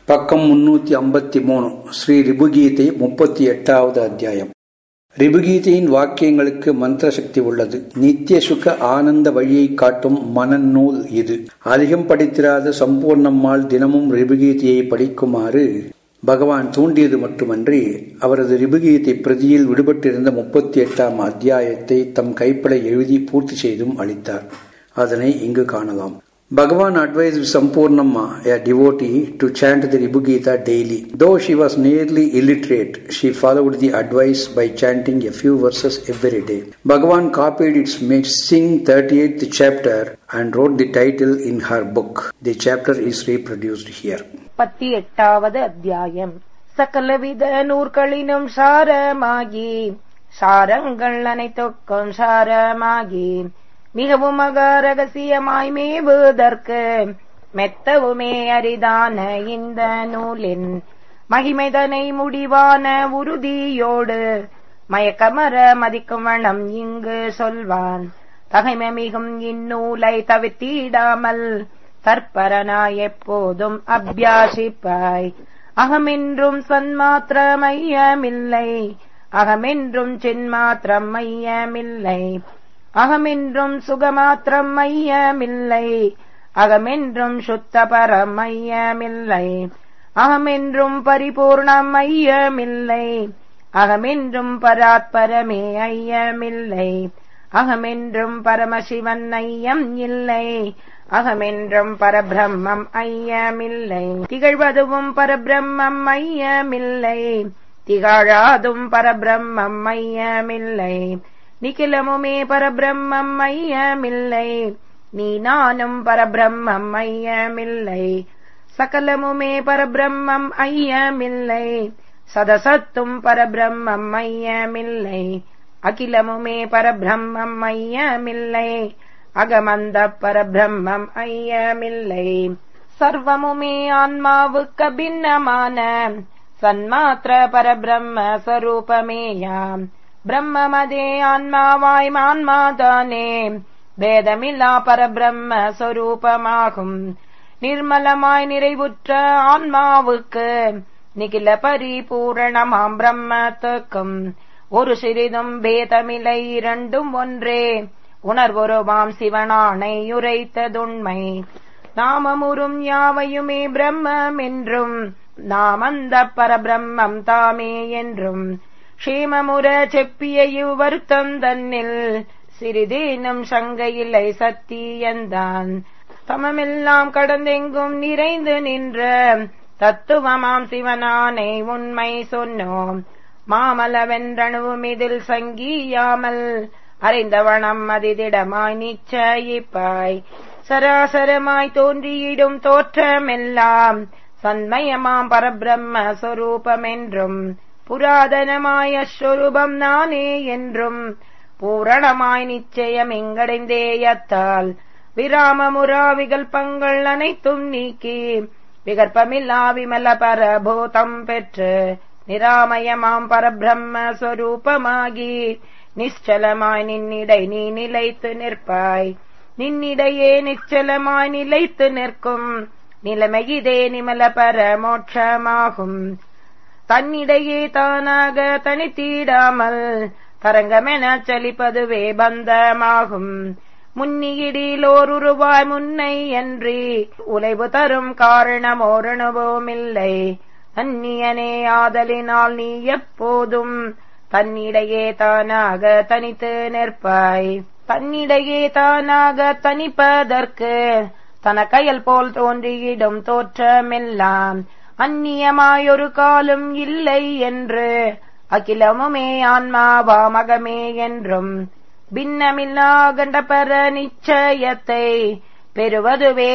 பக்கம் முன்னூத்தி ஐம்பத்தி மூணு ஸ்ரீ ரிபுகீதை முப்பத்தி எட்டாவது அத்தியாயம் ரிபுகீதையின் வாக்கியங்களுக்கு மந்திர சக்தி உள்ளது நித்திய சுக ஆனந்த வழியை காட்டும் மனநூல் இது அதிகம் படித்திராத சம்பூர்ணம்மாள் தினமும் ரிபுகீதையை படிக்குமாறு பகவான் தூண்டியது மட்டுமன்றி அவரது ரிபுகீதை பிரதியில் விடுபட்டிருந்த முப்பத்தி எட்டாம் அத்தியாயத்தை தம் கைப்பட எழுதி பூர்த்தி செய்தும் அளித்தார் அதனை இங்கு காணலாம் Bhagavan advised Sampurnamma, a devotee, to chant the Ribugita daily. Though she was nearly illiterate, she followed the advice by chanting a few verses every day. Bhagavan copied its missing 38th chapter and wrote the title in her book. The chapter is reproduced here. முப்பத்தி எட்டாவது அத்தியாயம் சகலவித நூற்களினும் சாரமாகி சாரங்கள் அனைத்துக்கும் சாரமாகி மிகவும் அக ரகசியமாய் மேவுதற்கு மெத்தவுமே அரிதான இந்த நூலின் மகிமைதனை முடிவான உறுதியோடு மயக்கமர மதிக்கும் வண்ணம் இங்கு சொல்வான் தகைமை மிகும் இந்நூலை தவிர்த்திடாமல் தற்பரனாய் எப்போதும் அபியாசிப்பாய் அகமென்றும் சன்மாத்திரம் ஐயமில்லை அகமென்றும் சின்மாத்திரம் ஐயமில்லை அகமென்றும் சுகமாத்திரம் ஐயமில்லை அகமென்றும் சுத்த பரம் ஐயமில்லை அகமென்றும் பரிபூர்ணம் ஐயமில்லை அகமென்றும் பராத்பரமே ஐயமில்லை அகமென்றும் பரமசிவன் ஐயம் இல்லை அகமென்றும் பரபிரம்மம் ஐயமில்லை திகழ்வதுவும் பரபிரம்மம் ஐயமில்லை திகழாதும் பரபிரம்மம் ஐயமில்லை நிகிலமுமே பரபிரம்மம் ஐயமில்லை நீ நானும் பரபிரம்மம் ஐயமில்லை சகலமுமே பரபிரம்மம் ஐயமில்லை சதசத்தும் பரபிரம்மம் ஐயமில்லை அகிலமுமே பரபிரம்மம் ஐயமில்லை அகமந்த பரபிரம்மம் ஐயமில்லை சர்வமுமே ஆன்மாவுக்கு பின்னமான சன்மாத்திர பரபிரம்ம ஸ்வரூபமேயாம் பிரம்மமதே ஆன்மாவாய் ஆன்மாதானே பேதமில்லா பரபிரம்ம சொரூபமாகும் நிர்மலமாய் நிறைவுற்ற ஆன்மாவுக்கு நிகில பரிபூரணமாம் பிரம்மத்துக்கும் ஒரு சிறிதும் பேதமில்லை இரண்டும் ஒன்றே உணர்வுருவாம் சிவனானை உரைத்ததுண்மை நாமமுறும் யாவையுமே பிரம்மம் என்றும் நாம் அந்த பரபிரம்மம் தாமே என்றும் க்ஷேமமுற செப்பிய இவ்வருத்தம் தன்னில் சிறிதேனும் சங்கையில்லை சத்தியந்தான் தமமெல்லாம் கடந்தெங்கும் நிறைந்து நின்ற தத்துவமாம் சிவனானை உண்மை சொன்னோம் மாமலவென்றணுவும் இதில் சங்கியாமல் அறைந்தவனம் அதிதிடமாய் நிச்சயிப்பாய் சராசரமாய் தோன்றியிடும் தோற்றமெல்லாம் சன்மயமாம் பரபிரம்ம சொரூபமென்றும் புராதனமாய ஸ்வரூபம் நானே என்றும் பூரணமாய் நிச்சயம் எங்கடைந்தேயத்தால் விராமமுரா விகல்பங்கள் அனைத்தும் நீக்கி விகற்பமில்லா விமல பரபூதம் பெற்று நிராமயமாம் பரபிரம்ம ஸ்வரூபமாகி நிశ్చலமாய் நின்னிடை நீ நிலைத்து நிற்பாய் நின்னிடையே நிச்சலமாய் நிலைத்து நிற்கும் நிலைமையிதே நிமல பர மோட்சமாகும் தன்னிடையே தானாக தனித்தீடாமல் தரங்கமென சலிப்பதுவே பந்தமாகும் முன்னியிடில் ஓர் உருவாய் முன்னை அன்றி உலைவு தரும் காரணம் ஓரணவோமில்லை அந்நியனே ஆதலினால் நீ எப்போதும் தன்னிடையே தானாக தனித்து நிற்பாய் தன்னிடையே தானாக தனிப்பதற்கு தனக்கையல் போல் தோன்றியிடும் தோற்றமெல்லாம் அந்நியமாயொரு காலம் இல்லை என்று அகிலமுமே ஆன்மாவாமகமே என்றும் பின்னமில்லா கண்டபர நிச்சயத்தை பெறுவதுவே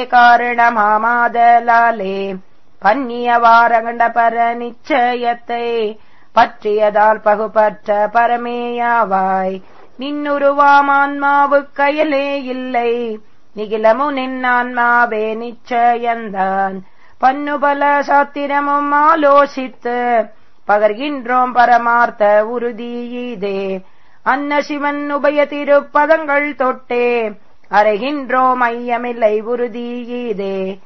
காரணமாமாதலாலே பன்னியவார கண்டபர நிச்சயத்தை பற்றியதால் பகுபற்ற பரமேயாவாய் நின்னுருவாம் ஆன்மாவுக்கயலே இல்லை நிகிலமு நின்னான்மாவே நிச்சயந்தான் பன்னுபல சாத்திரமும் ஆலோசித்து பகர்கின்றோம் பரமார்த்த உறுதியீதே அன்ன சிவன் உபய திருப்பதங்கள் தொட்டே அறைகின்றோம் ஐயமில்லை உறுதியீதே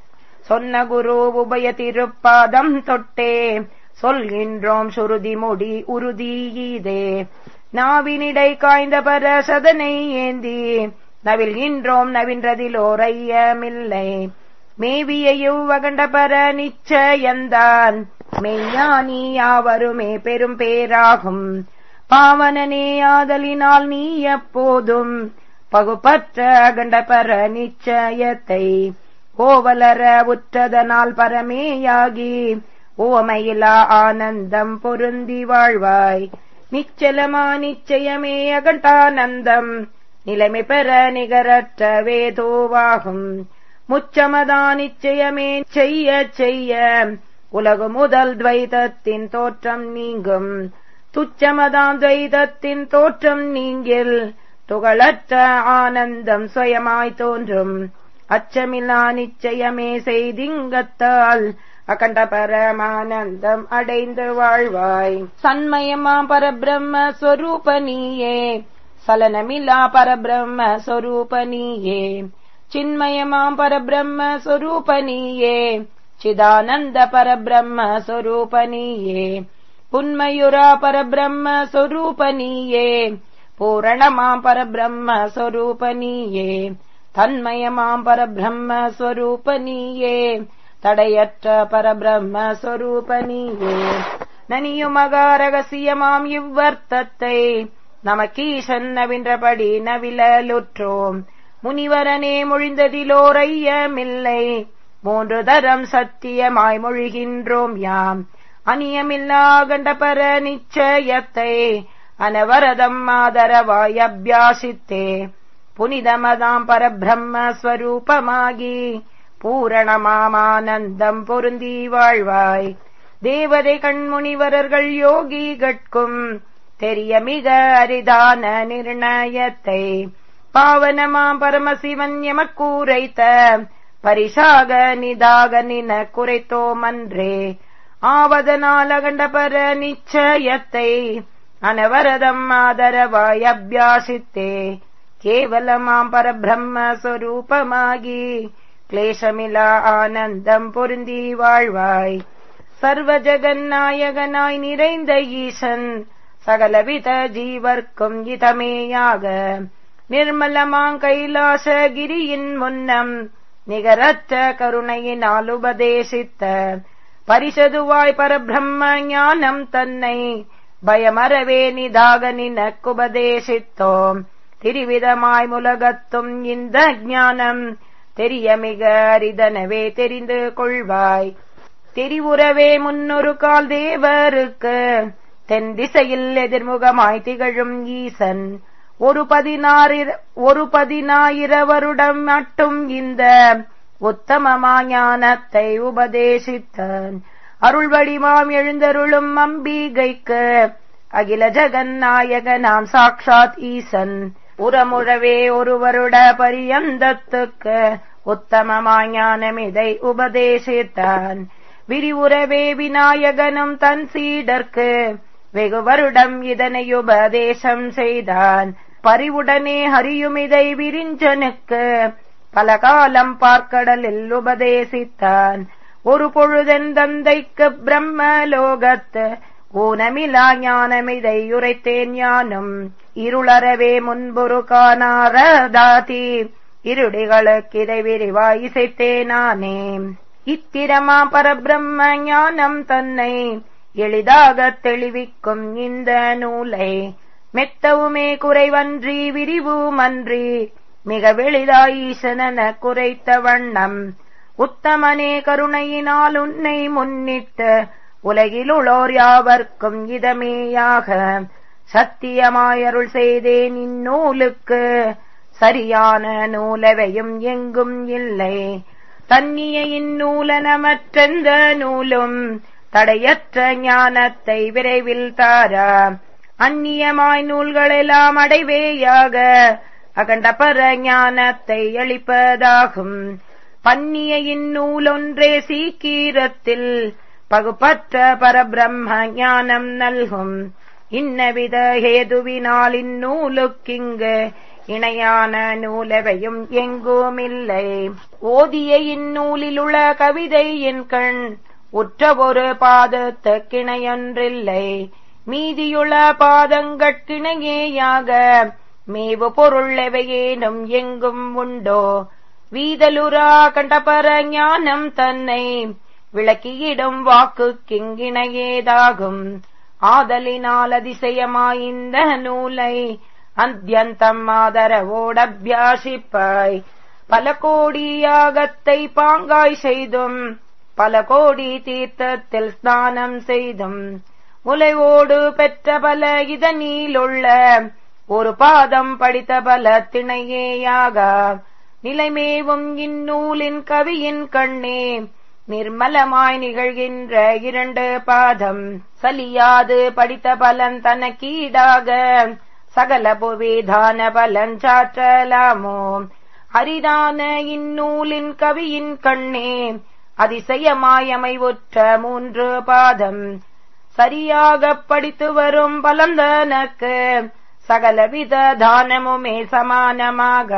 சொன்ன குரு உபய திருப்பாதம் தொட்டே சொல்கின்றோம் சுருதி முடி உறுதியீதே நாவினிடை காய்ந்த பர சதனை ஏந்தி நவில்கின்றோம் நவின்றதிலோரையமில்லை மேவியையும் வகண்ட பர நிச்சயந்தான் மெய்ஞானி யாவருமே பெரும் பேராகும் பாவனனே ஆதலினால் நீ எப்போதும் பகுப்பற்ற அகண்ட பர நிச்சயத்தை கோவலர உற்றதனால் பரமேயாகி ஓமையிலா ஆனந்தம் பொருந்தி வாழ்வாய் நிச்சலமா நிச்சயமே அகண்டானந்தம் நிலைமை பெற நிகரற்ற வேதோவாகும் முச்சமதா நிச்சயமே செய்ய செய்ய உலகு முதல் துவைதத்தின் தோற்றம் நீங்கும் துச்சமதாம் துவைதத்தின் தோற்றம் நீங்கில் துகளற்ற ஆனந்தம் சுயமாய் தோன்றும் அச்சமில்லா நிச்சயமே செய்திங்கத்தால் அகண்ட பரமானந்தம் அடைந்து வாழ்வாய் சன்மயமாம் பரபிரம்ம ஸ்வரூப நீயே சலனமில்லா பரபிரம்ம ஸ்வரூப நீயே சின்மயமாம் பரபிரம்ம ஸ்வரூப நீயே சிதானந்த பரபிரம்ம ஸ்வரூப நீயே புன்மயுரா பரபிரம்ம ஸ்வரூப நீயே பூரணமாம் பரபிரம்ம ஸ்வரூப நீயே தன்மயமாம் பரபிரம்ம ஸ்வரூப நீயே தடையற்ற பரபிரம்ம ஸ்வரூப நீயே நனியுமகா ரகசியமாம் இவ்வர்த்தத்தை நமக்கீசன் நவின்றபடி நவிலலுற்றோம் முனிவரனே மொழிந்ததிலோரையமில்லை மூன்று தரம் சத்தியமாய் மொழிகின்றோம் யாம் அநியமில்லா கண்டபர நிச்சயத்தை அனவரதம் ஆதரவாய் அபியாசித்தே புனிதமதாம் பரபிரம்ம ஸ்வரூபமாகி பூரணமாமானந்தம் பொருந்தி வாழ்வாய் தேவதை கண்முனிவரர்கள் யோகிகட்கும் தெரிய மிக அரிதான நிர்ணயத்தை பாவனமாம் பரமசிவன் எமக்கூரைத்த பரிசாக நிதாக நின குறைத்தோமன்றே ஆவதனால் அகண்டபர நிச்சயத்தை அனவரதம் ஆதரவாய் அபியாசித்தே கேவலமாம் பரபிரம்ம ஸ்வரூபமாகி கிளேசமிலா ஆனந்தம் பொருந்தி வாழ்வாய் சர்வ ஜெகநாயகனாய் நிறைந்த ஈசன் சகலவித ஜீவர்க்கும் இதமேயாக நிர்மலமாங் கைலாசகிரியின் முன்னம் நிகரற்ற கருணையினால் உபதேசித்த பரிசதுவாய் பரபிரம்ம ஞானம் தன்னை பயமறவே நிதாக நினக்குபதேசித்தோம் திரிவிதமாய் முலகத்தும் இந்த ஞானம் தெரிய மிக அரிதனவே தெரிந்து கொள்வாய் தெரிவுறவே முன்னொரு கால் தேவருக்கு தென் திசையில் எதிர்முகமாய் திகழும் ஈசன் ஒரு பதினாறு ஒரு பதினாயிரவருடம் மட்டும் இந்த உத்தமமா ஞானத்தை உபதேசித்தான் அருள் வடிவாம் எழுந்தருளும் அம்பிகைக்கு அகில ஜெகநாயக நாம் சாக்ஷாத் ஈசன் உரமுழவே ஒருவருட பரியந்தத்துக்கு உத்தமமா ஞானம் இதை உபதேசித்தான் விரிவுறவே விநாயகனும் தன் சீடர்க்கு வெகு வருடம் இதனை உபதேசம் செய்தான் பரிவுடனே ஹரியும் இதை விரிஞ்சனுக்கு பல காலம் பார்க்கடலில் உபதேசித்தான் ஒரு பொழுதென் தந்தைக்கு பிரம்ம லோகத்து ஊனமிலா ஞானமிதை உரைத்தேன் ஞானம் இருளறவே முன்புரு காணாரதாதி இருடிகளுக்கு இதை விரிவாய் இசைத்தேனானே இத்திரமா பரபிரம்ம ஞானம் தன்னை எளிதாக தெளிவிக்கும் இந்த நூலை மெத்தவுமே குறைவன்றி விரிவுமன்றி மிக வெளிதாய் ஈசனன குறைத்த வண்ணம் உத்தமனே கருணையினால் உன்னை முன்னிட்டு உலகிலுளோர் யாவர்க்கும் இதமேயாக சத்தியமாயருள் செய்தேன் இந்நூலுக்கு சரியான நூலவையும் எங்கும் இல்லை தன்னிய இந்நூலனமற்றெந்த நூலும் தடையற்ற ஞானத்தை விரைவில் தாரா அந்நியமாய் நூல்களெல்லாம் அடைவேயாக அகண்ட பர ஞானத்தை அளிப்பதாகும் பன்னிய இந்நூலொன்றே சீக்கிரத்தில் பகுப்பற்ற பரபிரம்ம ஞானம் நல்கும் இன்னவித ஹேதுவினால் இந்நூலுக்கிங்கு இணையான நூலவையும் எங்குமில்லை ஓதிய இந்நூலிலுள்ள கவிதை என் கண் உற்ற ஒரு பாதத்துக்கிணையொன்றில்லை மீதியுள்ள பாதங்கட்கிணையேயாக மேவு பொருள் எவையேனும் எங்கும் உண்டோ வீதலுரா கண்டபர ஞானம் தன்னை விளக்கியிடும் வாக்கு கிங்கிணையேதாகும் ஆதலினால் அதிசயமாயிந்த நூலை அத்தியந்தம் ஆதரவோடபியாசிப்பாய் பல கோடி யாகத்தை பாங்காய் செய்தும் பல கோடி தீர்த்தத்தில் ஸ்நானம் செய்தும் முலைவோடு பெற்ற பல இதனிலுள்ள ஒரு பாதம் படித்த பல திணையேயாக நிலைமேவும் இந்நூலின் கவியின் கண்ணே நிர்மலமாய் நிகழ்கின்ற இரண்டு பாதம் சலியாது படித்த பலன் தனக்கீடாக சகல புவேதான பலன் சாற்றலாமோ அரிதான இந்நூலின் கவியின் கண்ணே அதிசயமாயமைவுற்ற மூன்று பாதம் சரியாகப் படித்து வரும் பலந்தனக்கு சகலவித தானமுமே சமானமாக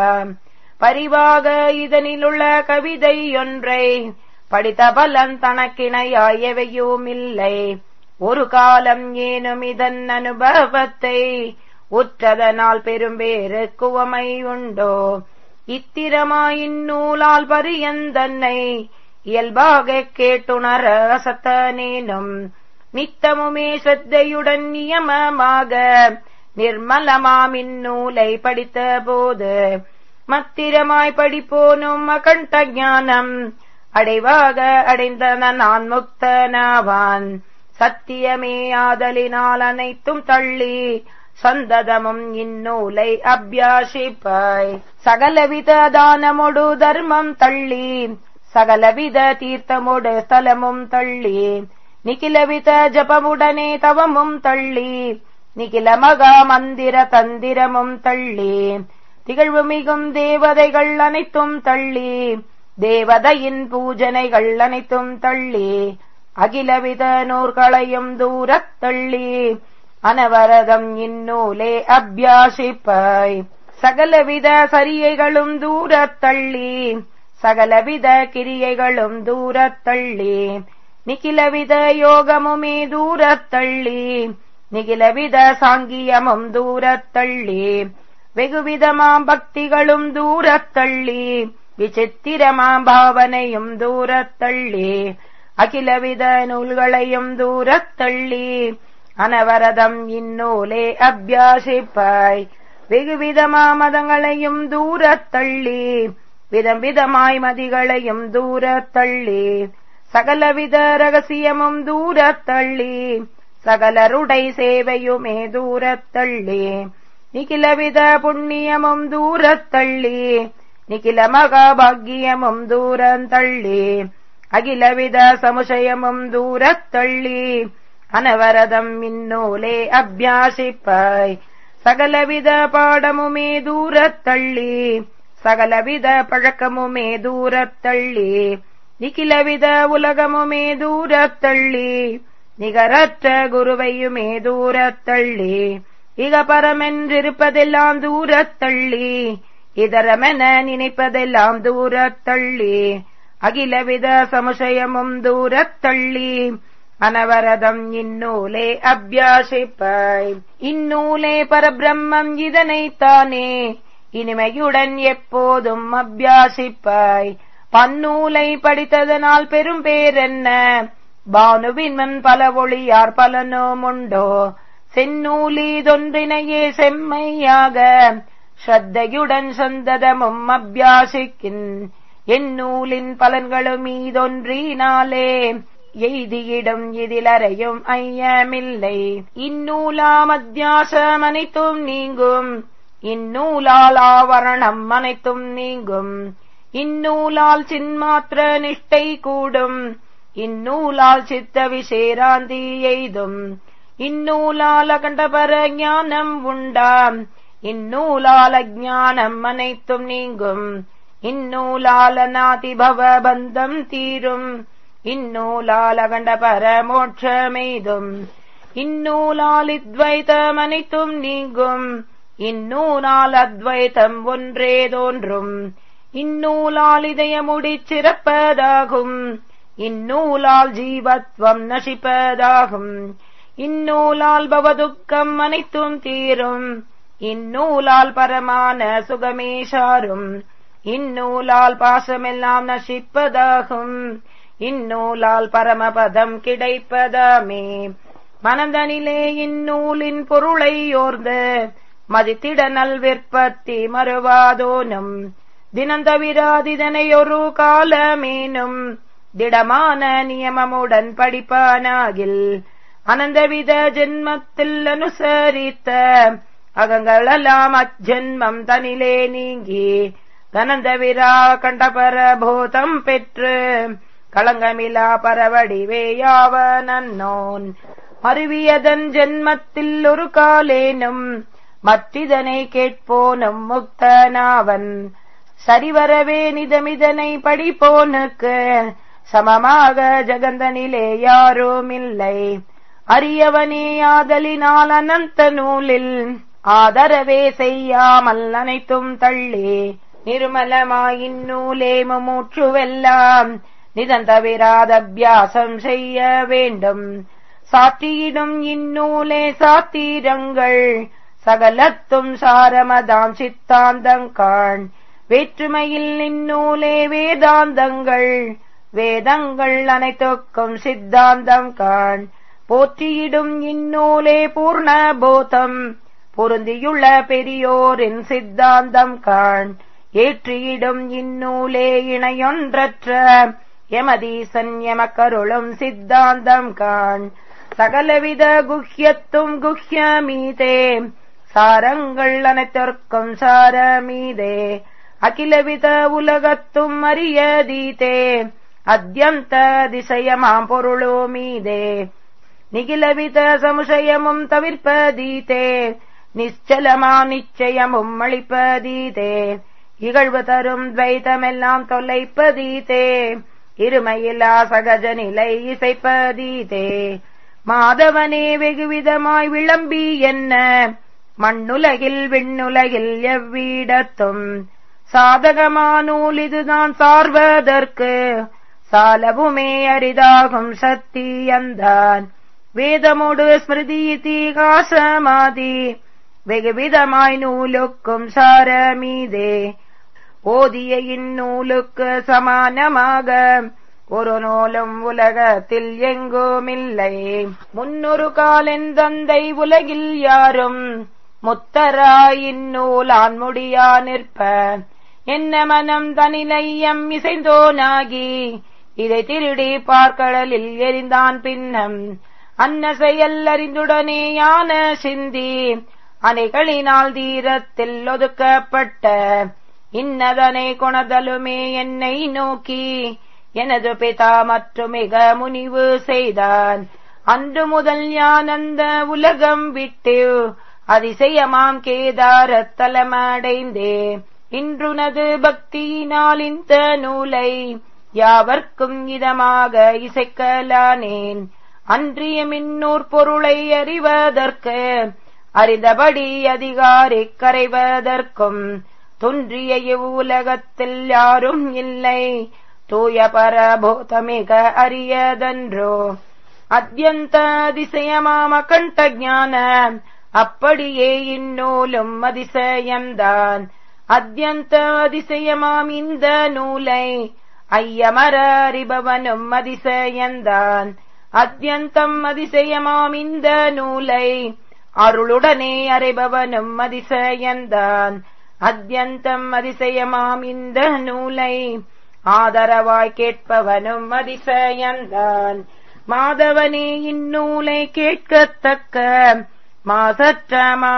பரிவாக இதனிலுள்ள கவிதை ஒன்றை படித்த பலன் தனக்கிணையாயவையுமில்லை ஒரு காலம் ஏனும் இதன் அனுபவத்தை உற்றதனால் பெரும்பேறு குவமை உண்டோ இத்திரமாயின் நூலால் பரியந்தன்னை இயல்பாக கேட்டுணர அசத்தனேனும் நித்தமுமே சத்தையுடன் நியமமாக நிர்மலமாம் இந்நூலை படித்த போது மத்திரமாய் படிப்போனும் அகண்ட ஞானம் அடைவாக அடைந்தன நான் முக்தனாவான் சத்தியமே ஆதலினால் அனைத்தும் தள்ளி சந்ததமும் இந்நூலை அபியாசிப்பாய் சகலவித தானமொடு தர்மம் தள்ளி சகலவித தீர்த்தமொடு ஸ்தலமும் தள்ளி நிகிலவித ஜபமுடனே தவமும் தள்ளி நிகில மகா மந்திர தந்திரமும் தள்ளி திகழ்வு மிகும் தேவதைகள் அனைத்தும் தள்ளி தேவதையின் பூஜனைகள் அனைத்தும் தள்ளி அகிலவித நூற்களையும் தூரத் தள்ளி அனவரதம் இந்நூலே அபியாசிப்பாய் சகலவித சரியைகளும் தூரத் தள்ளி சகலவித கிரியைகளும் தூரத் தள்ளி நிகிலவித யோகமுமே தூரத் தள்ளி நிகிலவித சாங்கியமும் தூரத் தள்ளி வெகுவிதமாம் பக்திகளும் தூரத் தள்ளி விசித்திரமாம் பாவனையும் தூரத் தள்ளி அகிலவித நூல்களையும் தூரத் தள்ளி அனவரதம் இந்நூலே அபியாசிப்பாய் வெகுவிதமா மதங்களையும் தூரத் தள்ளி விதம் விதமாய் மதிகளையும் தூரத் தள்ளி சகலவித ரகசியமும் தூரத் தள்ளி சகலருடை சேவையுமே தூரத் தள்ளி நிகிலவித புண்ணியமும் தூரத் தள்ளி நிகில மகாபாகியமும் தூரந்தள்ளி அகிலவித சமுஷயமும் தூரத் தள்ளி அனவரதம் இந்நூலே அபியாசிப்பாய் சகலவித பாடமுமே தூரத் தள்ளி சகலவித பழக்கமுமே தூரத் தள்ளி நிகிலவித உலகமுமே தூரத் தள்ளி நிகரற்ற குருவையுமே தூரத் தள்ளி இக பரமென்றிருப்பதெல்லாம் தூரத் தள்ளி இதரமென நினைப்பதெல்லாம் தூரத் தள்ளி அகிலவித சமுஷயமும் தூரத் தள்ளி அனவரதம் இந்நூலே அபியாசிப்பாய் இந்நூலே பரபிரம்மம் இதனைத்தானே இனிமையுடன் எப்போதும் அபியாசிப்பாய் பன்னூலை படித்ததனால் பெரும் பேரென்ன பானுவின்மன் பல ஒளியார் பலனும் உண்டோ செந்நூலீதொன்றினையே செம்மையாக ஸ்ரத்தையுடன் சந்ததமும் அபியாசிக்கின் எந்நூலின் பலன்களும் மீதொன்றினாலே எய்தியிடும் இதிலறையும் ஐயமில்லை இந்நூலாம் அத்தியாசம் அனைத்தும் நீங்கும் இந்நூலால் ஆவரணம் அனைத்தும் நீங்கும் இந்நூலால் சின்மாத்திர நிஷ்டை கூடும் இந்நூலால் சித்த விசேராந்தி எய்தும் இந்நூலால் அகண்டபர ஞானம் உண்டாம் இந்நூலால் அஜானம் அனைத்தும் நீங்கும் இந்நூலால் அநாதிபவ பந்தம் தீரும் இந்நூலால் அகண்டபர மோட்சமெய்தும் இந்நூலால் இத்வைதம் அனைத்தும் நீங்கும் இந்நூலால் அத்வைத்தம் ஒன்றே தோன்றும் இந்நூலால் இதயமுடிச் சிறப்பதாகும் இந்நூலால் ஜீவத்வம் நசிப்பதாகும் இந்நூலால் பவதுக்கம் அனைத்தும் தீரும் இந்நூலால் பரமான சுகமே சாரும் இந்நூலால் பாசமெல்லாம் நசிப்பதாகும் இந்நூலால் பரமபதம் கிடைப்பதாமே மனதனிலே இந்நூலின் பொருளை ஓர்ந்து மதித்திட நல்விற்பத்தி மறுவாதோனும் தினந்தவிராதிதனை ஒரு காலமேனும் திடமான நியமமுடன் படிப்பானாகில் அனந்தவித ஜென்மத்தில் அனுசரித்த அகங்களெல்லாம் அஜென்மம் தனிலே நீங்கி தனந்தவிரா கண்டபர போதம் பெற்று களங்கமிலா பரவடிவேயாவ நன்னோன் மருவியதன் ஜென்மத்தில் ஒரு காலேனும் மற்றிதனை கேட்போனும் முக்தனாவன் சரிவரவே நிதமிதனை படிப்போனுக்கு சமமாக ஜகந்தனிலே யாருமில்லை அரியவனே ஆதலினால் அனந்த நூலில் ஆதரவே செய்யாமல் அனைத்தும் தள்ளி நிர்மலமாயின் நூலே முமூற்றுவெல்லாம் நிதந்தவிராத அபியாசம் செய்ய வேண்டும் சாற்றியிடும் இந்நூலே சாத்திரங்கள் சகலத்தும் சாரமதாம் சித்தாந்தங்கான் வேற்றுமையில் இந்நூலே வேதாந்தங்கள் வேதங்கள் அனைத்துக்கும் சித்தாந்தம் காண் போற்றியிடும் இந்நூலே பூர்ண போதம் பொருந்தியுள்ள பெரியோரின் சித்தாந்தம் காண் ஏற்றியிடும் இந்நூலே இணையொன்றற்ற எமதீசன் எமக்கருளும் சித்தாந்தம் காண் சகலவித குஹ்யத்தும் குஹ்யமீதே சாரங்கள் அனைத்திற்கும் சாரமீதே அகிலவித உலகத்தும் அறியதீதே அத்தியந்த அதிசயமாம் பொருளோ மீதே நிகிலவித சமுஷயமும் தவிர்ப்பதீதே நிச்சலமா நிச்சயமும் அளிப்பதீதே இகழ்வு தரும் துவைத்தமெல்லாம் தொல்லைப்பதீதே இருமையிலா சகஜ நிலை இசைப்பதீதே மாதவனே வெகுவிதமாய் விளம்பி என்ன மண்ணுலகில் விண்ணுலகில் எவ்விடத்தும் சாதகமானூல் இதுதான் சார்வதற்கு சாலவுமே அரிதாகும் சத்தியந்தான் வேதமோடு ஸ்மிருதி இதிகாசமாதி வெகுவிதமாய் நூலுக்கும் சாரமீதே ஓதிய இந்நூலுக்கு சமானமாக ஒரு நூலும் உலகத்தில் எங்குமில்லை முன்னொரு காலெந்தந்தை உலகில் யாரும் முத்தராயின் நூலான் முடியா நிற்ப என்ன மனம் தனிலையம் இசைந்தோனாகி இதை திருடி பார்க்கடலில் எரிந்தான் பின்னம் அன்ன செயல் அறிந்துடனே யான சிந்தி அணைகளினால் தீரத்தில் ஒதுக்கப்பட்ட இன்னதனை கொணதலுமே என்னை நோக்கி எனது பிதா மற்றும் மிக முனிவு செய்தான் அன்று முதல் யானந்த உலகம் விட்டு அதிசயமாம் கேதாரத் தலமடைந்தே இன்றுனது பக்தியினால் இந்த நூலை யாவர்க்கும் இதமாக இசைக்கலானேன் அன்றிய மின்னூர் பொருளை அறிவதற்கு அறிந்தபடி அதிகாரி கரைவதற்கும் துன்றிய இவ்வுலகத்தில் யாரும் இல்லை தூய பரபூதமிக அரியதன்றோ அத்தியந்த அதிசயமாம கண்ட ஞான அப்படியே இந்நூலும் அதிசயம்தான் அத்தியந்த அதிசயமாம் இந்த நூலை ஐயமர அறிபவனும் அதிசயந்தான் அத்தியந்தம் அதிசயமாம் இந்த நூலை அருளுடனே அறிபவனும் அதிசயந்தான் அத்தியந்தம் அதிசயமாம் இந்த நூலை ஆதரவாய் கேட்பவனும் அதிசயந்தான் மாதவனே இந்நூலை கேட்கத்தக்க மாசற்ற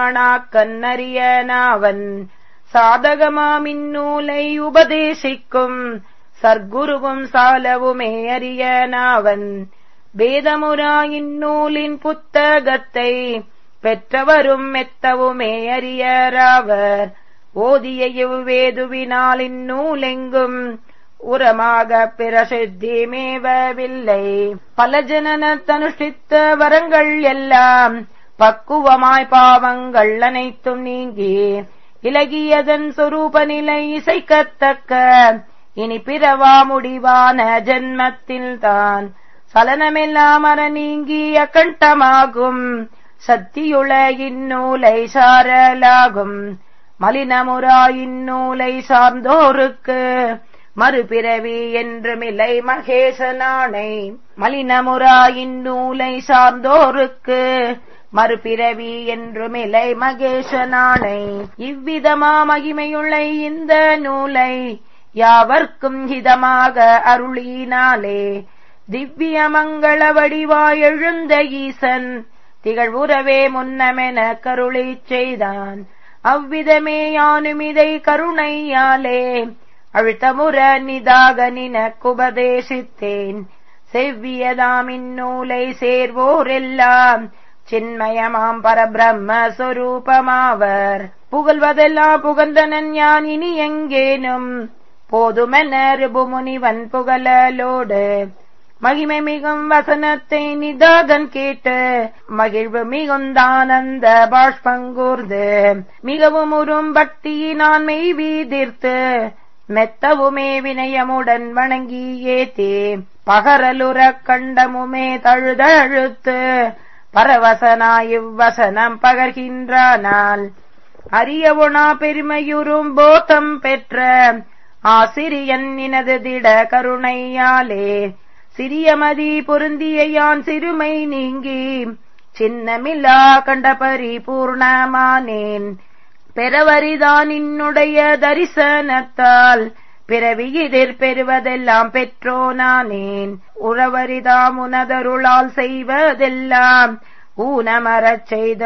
மாணாக்கன்னறியனாவன் சாதகமாம் இந்நூலை உபதேசிக்கும் சர்க்குருவும் சாலவுமே அறியனாவன் வேதமுரா இந்நூலின் புத்தகத்தை பெற்றவரும் மெத்தவுமே அறியராவர் ஓதிய இவ்வேதுவினால் இந்நூலெங்கும் உரமாக பிரசித்தி மேவவில்லை பல ஜனன தனுஷ்டித்த வரங்கள் எல்லாம் பக்குவமாய் பாவங்கள் அனைத்தும் நீங்கி இலகியதன் சொரூப நிலை இசைக்கத்தக்க இனி பிறவா முடிவான ஜென்மத்தில்தான் சலனமெல்லாம் அற நீங்கி அகண்டமாகும் சத்தியுள இந்நூலை சாரலாகும் மலினமுறா இந்நூலை சார்ந்தோருக்கு மறுபிறவி என்றுமில்லை மகேசனானை மலினமுறா இந்நூலை சார்ந்தோருக்கு மறுபிறவி என்றுமில்லை மகேசனானை இவ்விதமா மகிமையுள்ள இந்த நூலை யாவர்க்கும் ஹிதமாக அருளினாலே திவ்ய மங்கள வடிவாய் எழுந்த ஈசன் திகழ்வுறவே முன்னமென கருளிச் செய்தான் அவ்விதமே யானும் இதை கருணையாலே அழுத்தமுற நிதாக நினக்குபதேசித்தேன் செவ்வியதாம் இந்நூலை சேர்வோரெல்லாம் சின்மயமாம் பரபிரம்ம சொரூபமாவர் புகழ்வதெல்லாம் புகழ்ந்தனன் யான் இனி எங்கேனும் போதுமென ரிபுமுனிவன் புகழலோடு மகிமை மிகும் வசனத்தை நிதாகன் கேட்டு மகிழ்வு மிகுந்தானந்த பாஷ்பங்கூர்ந்து மிகவும் உறும் பக்தியினான் மெய் வீதிர்த்து மெத்தவுமே வினயமுடன் வணங்கி ஏத்தே பகரலுற கண்டமுமே தழுதழுத்து பரவசனாய் இவ்வசனம் பகர்கின்றானால் அரியவுணா பெருமையுறும் போதம் பெற்ற ஆசிரியன் நினது திட கருணையாலே சிறியமதி பொருந்திய யான் சிறுமை நீங்கி சின்னமில்லா கண்ட பரிபூர்ணமானேன் பெறவரிதான் என்னுடைய தரிசனத்தால் பிறவியிதிர் பெறுவதெல்லாம் பெற்றோனானேன் உறவரிதாம் உனதருளால் செய்வதெல்லாம் ஊனமரச் செய்து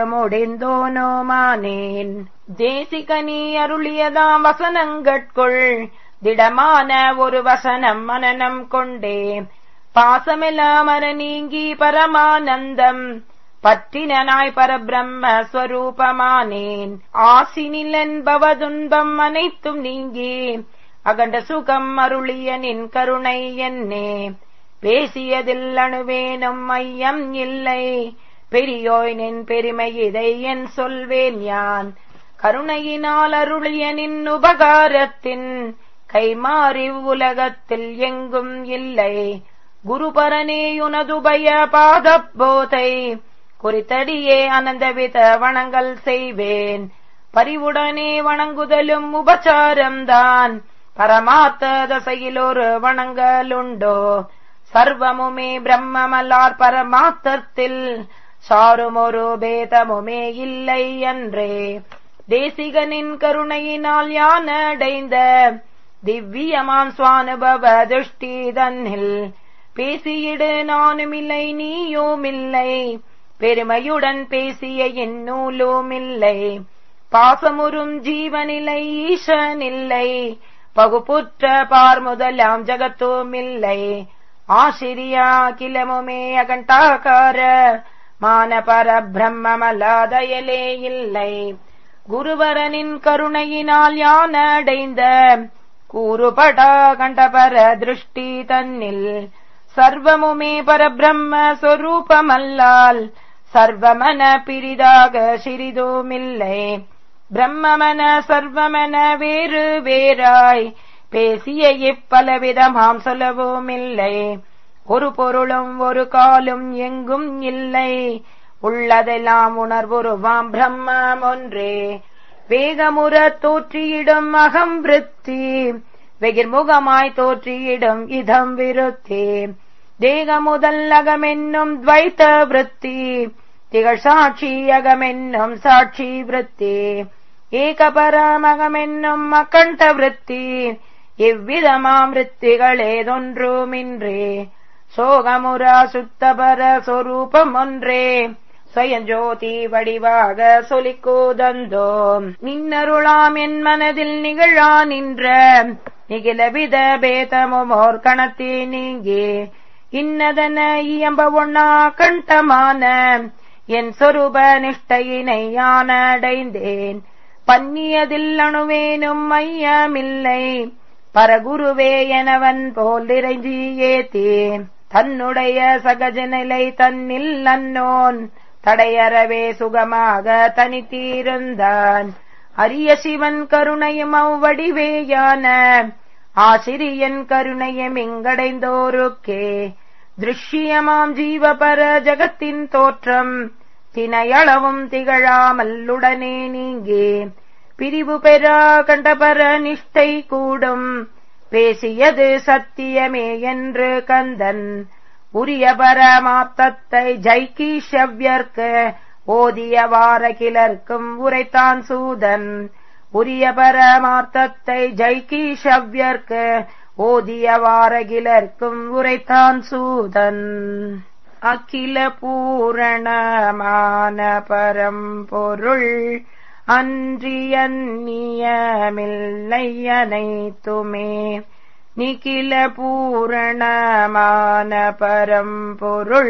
முடிந்தோனோமானேன் தேசிகனி அருளியதாம் வசனங்கட்குள் திடமான ஒரு வசனம் மனனம் கொண்டே பாசமெல்லாம் அற நீங்கி பரமானந்தம் பற்றினாய் பரபிரம்ம ஸ்வரூபமானேன் ஆசினிலன் பவதுன்பம் அனைத்தும் நீங்கி அகண்ட சுகம் அருளிய நின் கருணை என்னே பேசியதில் அணுவேனும் ஐயம் இல்லை பெரியோய் நின் பெருமை இதை என் சொல்வேன் யான் கருணையினால் அருளிய நின் உபகாரத்தின் கைமாறி உலகத்தில் எங்கும் இல்லை குருபரனே உனதுபய பாதப்போதை குறித்தடியே அனந்தவித வணங்கல் செய்வேன் பரிவுடனே வணங்குதலும் உபச்சாரம்தான் பரமாத்த தசையில் ஒரு வணங்கலுண்டோ சர்வமுமே பிரம்மமல்லார் பரமாத்தத்தில் சாருமொரு பேதமுமே இல்லை என்றே தேசிகனின் கருணையினால் யான் அடைந்த திவ்யமான் சுவானுபவ திருஷ்டி தன்னில் பேசியிடு நானுமில்லை நீயுமில்லை பெருமையுடன் பேசிய என் நூலுமில்லை பாசமுறும் ஜீவனில்லை ஈசனில்லை பகுப்புற்ற பார் முதலாம் ஜகத்துமில்லை ஆசிரியா கிலமுமே அகண்டாகார மான பரபிரம்மமல்லாதயலே இல்லை குருவரனின் கருணையினால் யான் அடைந்த கூறுபடா கண்டபர திருஷ்டி தன்னில் சர்வமுமே பரபிரம்ம சொரூபமல்லால் சர்வமன பிரிதாக சிறிதுமில்லை பிரம்மமன சர்வமன வேறு வேறாய் பேசிய இப்பலவிதமாம் சொல்லவுமில்லை ஒரு பொருளும் ஒரு காலும் எங்கும் இல்லை உள்ளதெல்லாம் உணர்வுருவாம் பிரம்மம் ஒன்றே வேகமுற தோற்றியிடும் அகம் விருத்தி வெகிர்முகமாய் தோற்றியிடும் இதம் விருத்தி தேகமுதல் அகமென்னும் துவைத்த விருத்தி திகழ் சாட்சி அகமென்னும் சாட்சி விருத்தி ஏகபரமகமென்னும் அகண்ட விருத்தி இவ்விதமாம் விருத்திகளேதொன்றுமின்றே சோகமுரா சுத்தபர சொரூபம் ஒன்றே சுயஞ்சோதி வடிவாக சொலிக்கூதந்தோ நின்னருளாம் என் மனதில் நிகழா நின்ற நிகிலவித பேதமுமோர் கணத்தி நீங்கி இன்னதன இயம்ப ஒண்ணா கண்டமான என் சொரூப நிஷ்டையினை யானடைந்தேன் பன்னியதில் அணுவேனும் ஐயமில்லை பரகுருவே எனவன் போல் இறைஞ்சி ஏத்தேன் தன்னுடைய சகஜ நிலை தன்னில் அன்னோன் தடையறவே சுகமாக தனித்தீர்ந்தான் அரிய சிவன் கருணையும் அவ்வடிவேயான ஆசிரியன் கருணையும் இங்கடைந்தோருக்கே திருஷ்யமாம் ஜீவபர ஜகத்தின் தோற்றம் தினையளவும் திகழாமல்லுடனே நீங்கே பிரிவு பெறா கண்டபர நிஷ்டை கூடும் பேசியது சத்தியமே என்று கந்தன் உரிய பரமாப்தத்தை ஜைகீஷவ்யர்க்க ஓதிய வாரகிலர்க்கும் உரைத்தான் சூதன் உரிய பரமார்த்தத்தை ஜைகீஷவ்யர்க்க ஓதிய வாரகிலர்க்கும் உரைத்தான் சூதன் அகில பூரணமான பரம்பொருள் அன்றியன்னியமில்லை அனைத்துமே நிகில பூரணமான பரம்பொருள்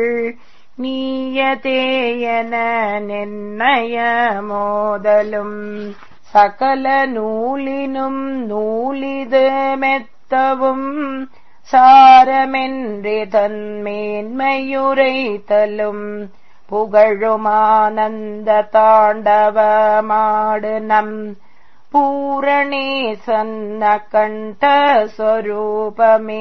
நீயதேயன நிர்ணய மோதலும் சகல நூலினும் நூலிது மெத்தவும் சாரமென்றி தன்மேன்மையுரைத்தலும் புகழுமானந்த தாண்டவமாடு நம் பூரணே சன்ன கண்ட ஸ்வரூபமே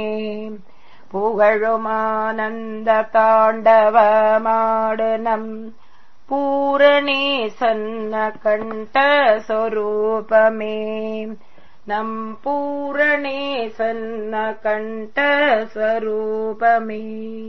புகழுமானந்த தாண்டவமாடு நம் பூரணே சன்ன கண்ட ஸ்வரூபமே நம் பூரணே சன்ன கண்ட ஸ்வரூபமே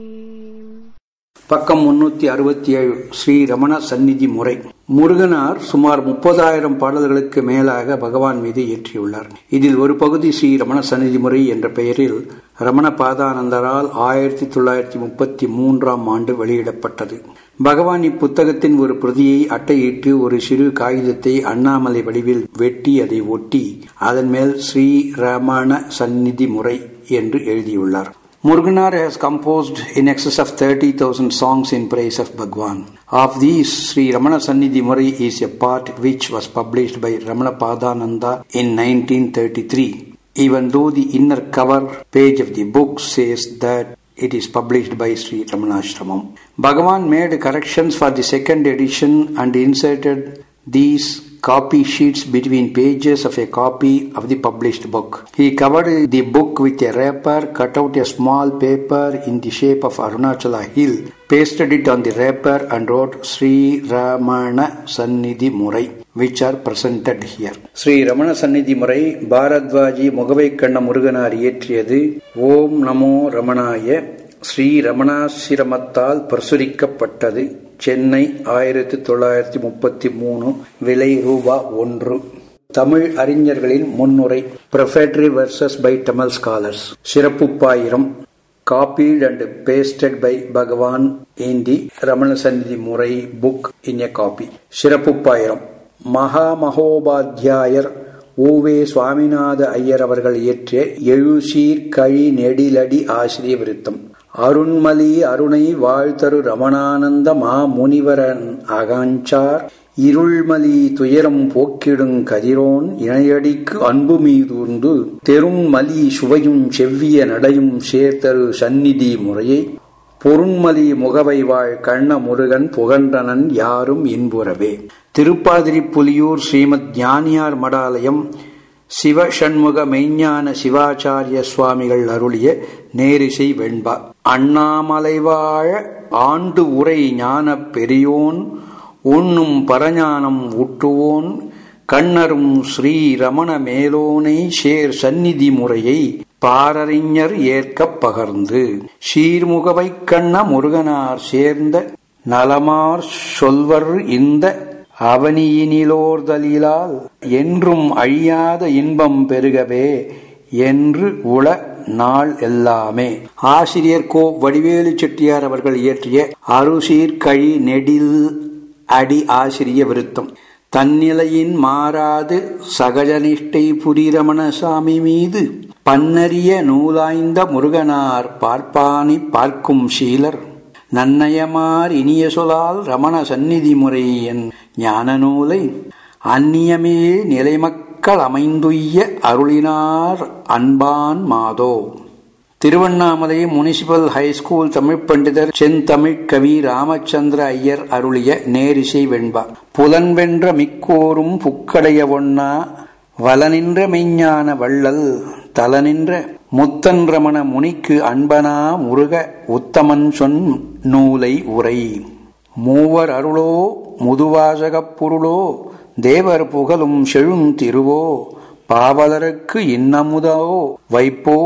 பக்கம் முன்னூத்தி அறுபத்தி ஏழு ஸ்ரீ ரமண சந்நிதி முறை முருகனார் சுமார் முப்பதாயிரம் பாடல்களுக்கு மேலாக பகவான் மீது இயற்றியுள்ளார் இதில் ஒரு பகுதி ஸ்ரீ ரமண சந்நிதி முறை என்ற பெயரில் ரமண பாதானந்தரால் ஆயிரத்தி தொள்ளாயிரத்தி முப்பத்தி மூன்றாம் ஆண்டு வெளியிடப்பட்டது பகவான் இப்புத்தகத்தின் ஒரு பிரதியை அட்டையிட்டு ஒரு சிறு காகிதத்தை அண்ணாமலை வடிவில் வெட்டி அதை ஒட்டி அதன் மேல் ஸ்ரீ ரமண சந்நிதி முறை என்று எழுதியுள்ளார் Muruganar has composed in excess of 30,000 songs in praise of Bhagwan. Of these, Sri Ramana Sannidhi Murai is a part which was published by Ramana Padananda in 1933, even though the inner cover page of the book says that it is published by Sri Ramanashramam. Bhagavan made corrections for the second edition and inserted these copy sheets between pages of a copy of the published book. He covered the book with a wrapper, cut out a small paper in the shape of Arunachala hill, pasted it on the wrapper and wrote Sri Ramana Sannidhi Murai. which are presented here. Sri Ramana Sannidhi முறை பாரத்வாஜி முகவை கண்ண முருகனார் இயற்றியது ஓம் நமோ ரமணாய ஸ்ரீ ரமணாசிரமத்தால் பிரசுரிக்கப்பட்டது சென்னை ஆயிரத்தி தொள்ளாயிரத்தி முப்பத்தி மூணு விலை ரூபா ஒன்று தமிழ் அறிஞர்களின் முன்னுரை prefatory verses by Tamil scholars சிறப்புப்பாயிரம் copied and pasted by Bhagavan in the Ramana Sannidhi Murai book in a copy. சிறப்புப்பாயிரம் மகா மகோபாத்தியாயர் ஓவே சுவாமிநாத ஐயர் அவர்கள் இயற்றிய எழுசீர் கழி நெடிலடி ஆசிரிய விருத்தம் அருண்மலி அருணை வாழ்த்தரு ரமணானந்த மா முனிவரன் அகஞ்சார் இருள்மலி துயரம் போக்கிடுங் கதிரோன் இணையடிக்கு அன்பு மீதூர்ந்து தெரும் மலி சுவையும் செவ்விய நடையும் சேர்த்தரு சந்நிதி முறையை பொருண்மலி முகவை வாழ் கண்ண முருகன் புகன்றனன் யாரும் இன்புறவே திருப்பாதிரி புலியூர் ஸ்ரீமத் ஞானியார் மடாலயம் சிவ சண்முக மெய்ஞான சிவாச்சாரிய சுவாமிகள் அருளிய நேரிசை வெண்பா அண்ணாமலை வாழ ஆண்டு உரை ஞான பெரியோன் உண்ணும் பரஞானம் ஊட்டுவோன் கண்ணரும் ஸ்ரீ ரமண மேலோனை சேர் சந்நிதி முறையை பாரறிஞர் ஏற்கப் பகர்ந்து சீர்முகவை கண்ண முருகனார் சேர்ந்த நலமார் சொல்வர் இந்த அவனியினிலோர்தலிலால் என்றும் அழியாத இன்பம் பெருகவே என்று உள நாள் எல்லாமே ஆசிரியர் கோ வடிவேலு செட்டியார் அவர்கள் இயற்றிய அருசீர் கழி நெடில் அடி ஆசிரிய விருத்தம் தன்னிலையின் மாறாது சகஜனிஷ்டை புரிரமணசாமி மீது பன்னறிய நூலாய்ந்த முருகனார் பார்ப்பானி பார்க்கும் சீலர் நன்னயமார் இனிய சொலால் ரமண சந்நிதி முறை என் ஞான நூலை அந்நியமே நிலைமக்கள் அமைந்துய்ய அருளினார் அன்பான் மாதோ திருவண்ணாமலை முனிசிபல் ஹைஸ்கூல் தமிழ் பண்டிதர் செந்தமிழ் கவி ராமச்சந்திர ஐயர் அருளிய நேரிசை வெண்பா புலன்வென்ற மிக்கோரும் புக்கடைய ஒன்னா வலனின்ற மெய்ஞான வள்ளல் தலனின்ற முத்தன் ரமண முனிக்கு அன்பனா முருக உத்தமன் சொன் நூலை உரை மூவர் அருளோ முதுவாசகப் பொருளோ தேவர் புகழும் செழுந்திருவோ பாவலருக்கு இன்னமுதோ வைப்போ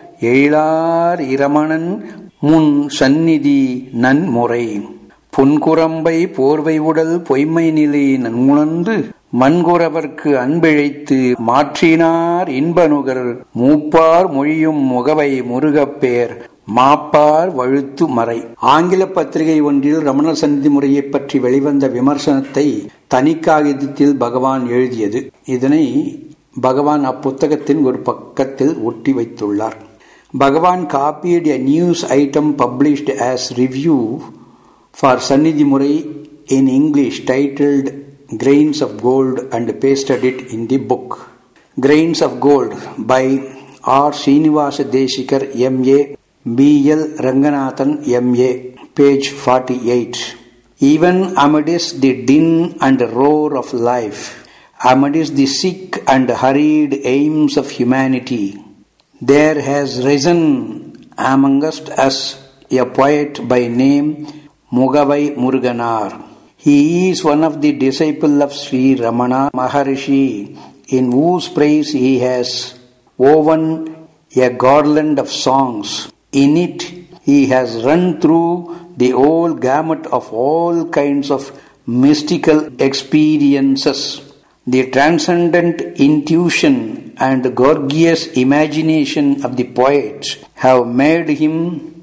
எழிலார் இரமணன் முன் சந்நிதி நன்முறை புன்குரம்பை போர்வை உடல் பொய்மை நிலை நன்முணர்ந்து மண்குறவர்க்கு அன்பிழைத்து மாற்றினார் இன்பனுகர் மூப்பார் மொழியும் முகவை முருகப்பேர் மாப்பார் வழுத்து மறை ஆங்கில பத்திரிகை ஒன்றில் ரமண சந்தி முறையை பற்றி வெளிவந்த விமர்சனத்தை தனிக்காகிதத்தில் பகவான் எழுதியது இதனை பகவான் அப்புத்தகத்தின் ஒரு பக்கத்தில் ஒட்டி வைத்துள்ளார் Bhagavan copied a news item published as review for Sannidhi Murai in English titled Grains of Gold and pasted it in the book. Grains of Gold by R. Srinivasa Deshikar M.A. B.L. Ranganathan M.A. page 48. Even amidst the din and roar of life, amidst the sick and hurried aims of humanity, there has risen amongst us a poet by name Mugavai Muruganar. He is one of the disciples of Sri Ramana Maharishi, in whose praise he has woven a garland of songs. In it, he has run through the whole gamut of all kinds of mystical experiences. The transcendent intuition and gorgeous imagination of the poets have made him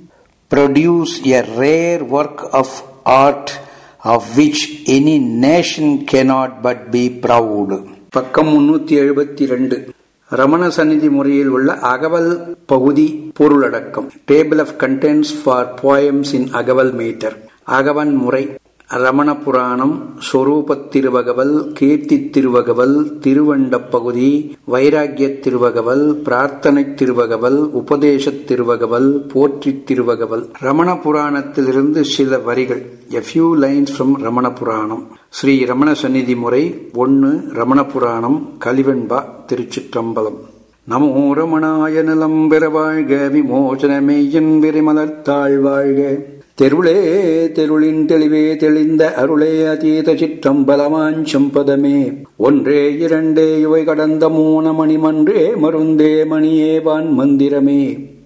produce a rare work of art of which any nation cannot but be proud. பக்கம் முன்னூத்தி எழுபத்தி ரெண்டு ரமண சந்நிதி முறையில் உள்ள அகவல் பகுதி பொருளடக்கம் table of contents for poems in Agaval meter அகவன் முறை ரமண புராணம் சொரூபத் திருவகவல் கீர்த்தி திருவகவல் திருவண்டப் பகுதி வைராகிய திருவகவல் பிரார்த்தனை திருவகவல் உபதேச திருவகவல் போற்றி திருவகவல் ரமண புராணத்திலிருந்து சில வரிகள் a few lines from Ramana Puranam Sri Ramana Sannidhi Murai ஒன்னு ரமண புராணம் கலிவெண்பா திருச்சிற்றம்பலம் நமோ ரமணாய நலம் பெற வாழ்க விமோசனமேயன் விரைமலர்த்தாள் வாழ்க தெருளே தெருளின் தெளிவே தெளிந்த அருளே அதீத சிற்றம்பலமாஞ்சம்பதமே ஒன்றே இரண்டே இவை கடந்த மூன மணிமன்றே மருந்தே மணியே வான் மந்திரமே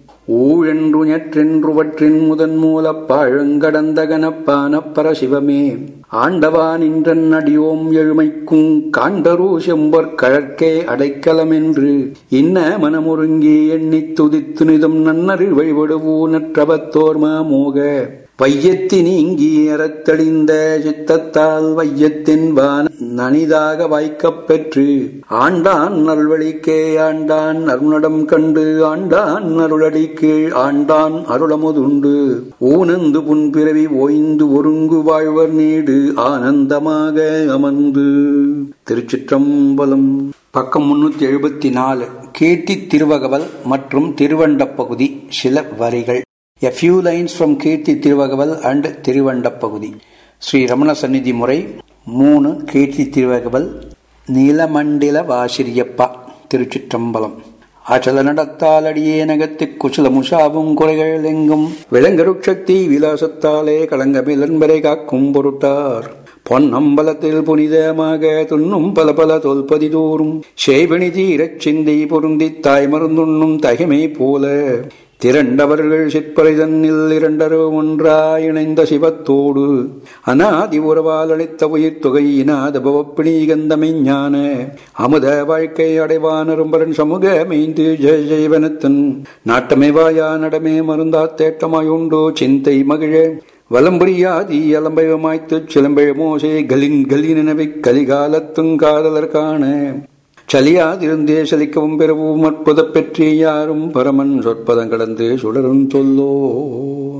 ஊழென்று ஞற்றென்றுவற்றின் முதன் மூலப் பாழங்கடந்த கனப்பான பரசிவமே ஆண்டவா நின்றன் அடியோம் எழுமைக்கும் காண்டரூ செம்பொற் கழற்கே அடைக்கலமென்று இன்ன மனமுருங்கி எண்ணித் துதித்து நிதம் நன்னறில் வழிபடுவூ நற்றபத்தோர்மா மோக வையத்தி நீங்கி அறத்தெளிந்த சித்தத்தால் வையத்தின் வான நனிதாக வாய்க்கப் பெற்று ஆண்டான் அருள்வழிக்கே ஆண்டான் அருணடம் கண்டு ஆண்டான் அருளடி கீழ் ஆண்டான் அருளமுதுண்டு ஊனந்து புன்பிறவி ஓய்ந்து ஒருங்கு வாழ்வர் நீடு ஆனந்தமாக அமர்ந்து திருச்சிற்றம்பலம் பக்கம் முன்னூத்தி எழுபத்தி நாலு கீர்த்தி திருவகவல் மற்றும் திருவண்டப் பகுதி சில வரிகள் A few lines from Keerthi Thiruvagaval and Thiruvanda Pagudhi Sri Ramana Sannidhi முறை மூணு கீர்த்தி திருவகவல் நீலமண்டில வாசிரியப்பா திருச்சிற்றம்பலம் அச்சல நடத்தால் அடியே நகத்து குசல முஷாவும் குறைகள் எங்கும் விலங்கருட்சக்தி விலாசத்தாலே களங்கமிலன்பரை காக்கும் பொருட்டார் பொன்னம்பலத்தில் புனிதமாக துண்ணும் பல பல தொல்பதி தோறும் சேவணி தீரச் சிந்தை பொருந்தி தாய் மருந்துண்ணும் தகைமை போல திரண்டவர்கள் சிற்பரை தன்னில் இரண்டரோ ஒன்றாய் இணைந்த சிவத்தோடு அநாதி உறவால் அளித்த உயிர் தொகையினாத பவப்பிணி கந்தமை ஞான அமுத வாழ்க்கை அடைவானரும்பரன் சமூக மெய்ந்து ஜெய ஜெயவனத்தன் நாட்டமே வாயா நடமே மருந்தா தேட்டமாயுண்டோ சிந்தை மகிழ வலம்புரியாதி அலம்பயமாய்த்து சிலம்பெழ மோசே கலின் கலினவை கலிகாலத்துங் காதலர் காண சலியாதிருந்தே சலிக்கவும் பெறவும் அற்புத பெற்றி யாரும் பரமன் சொற்பதம் கடந்து சுடரும் சொல்லோன்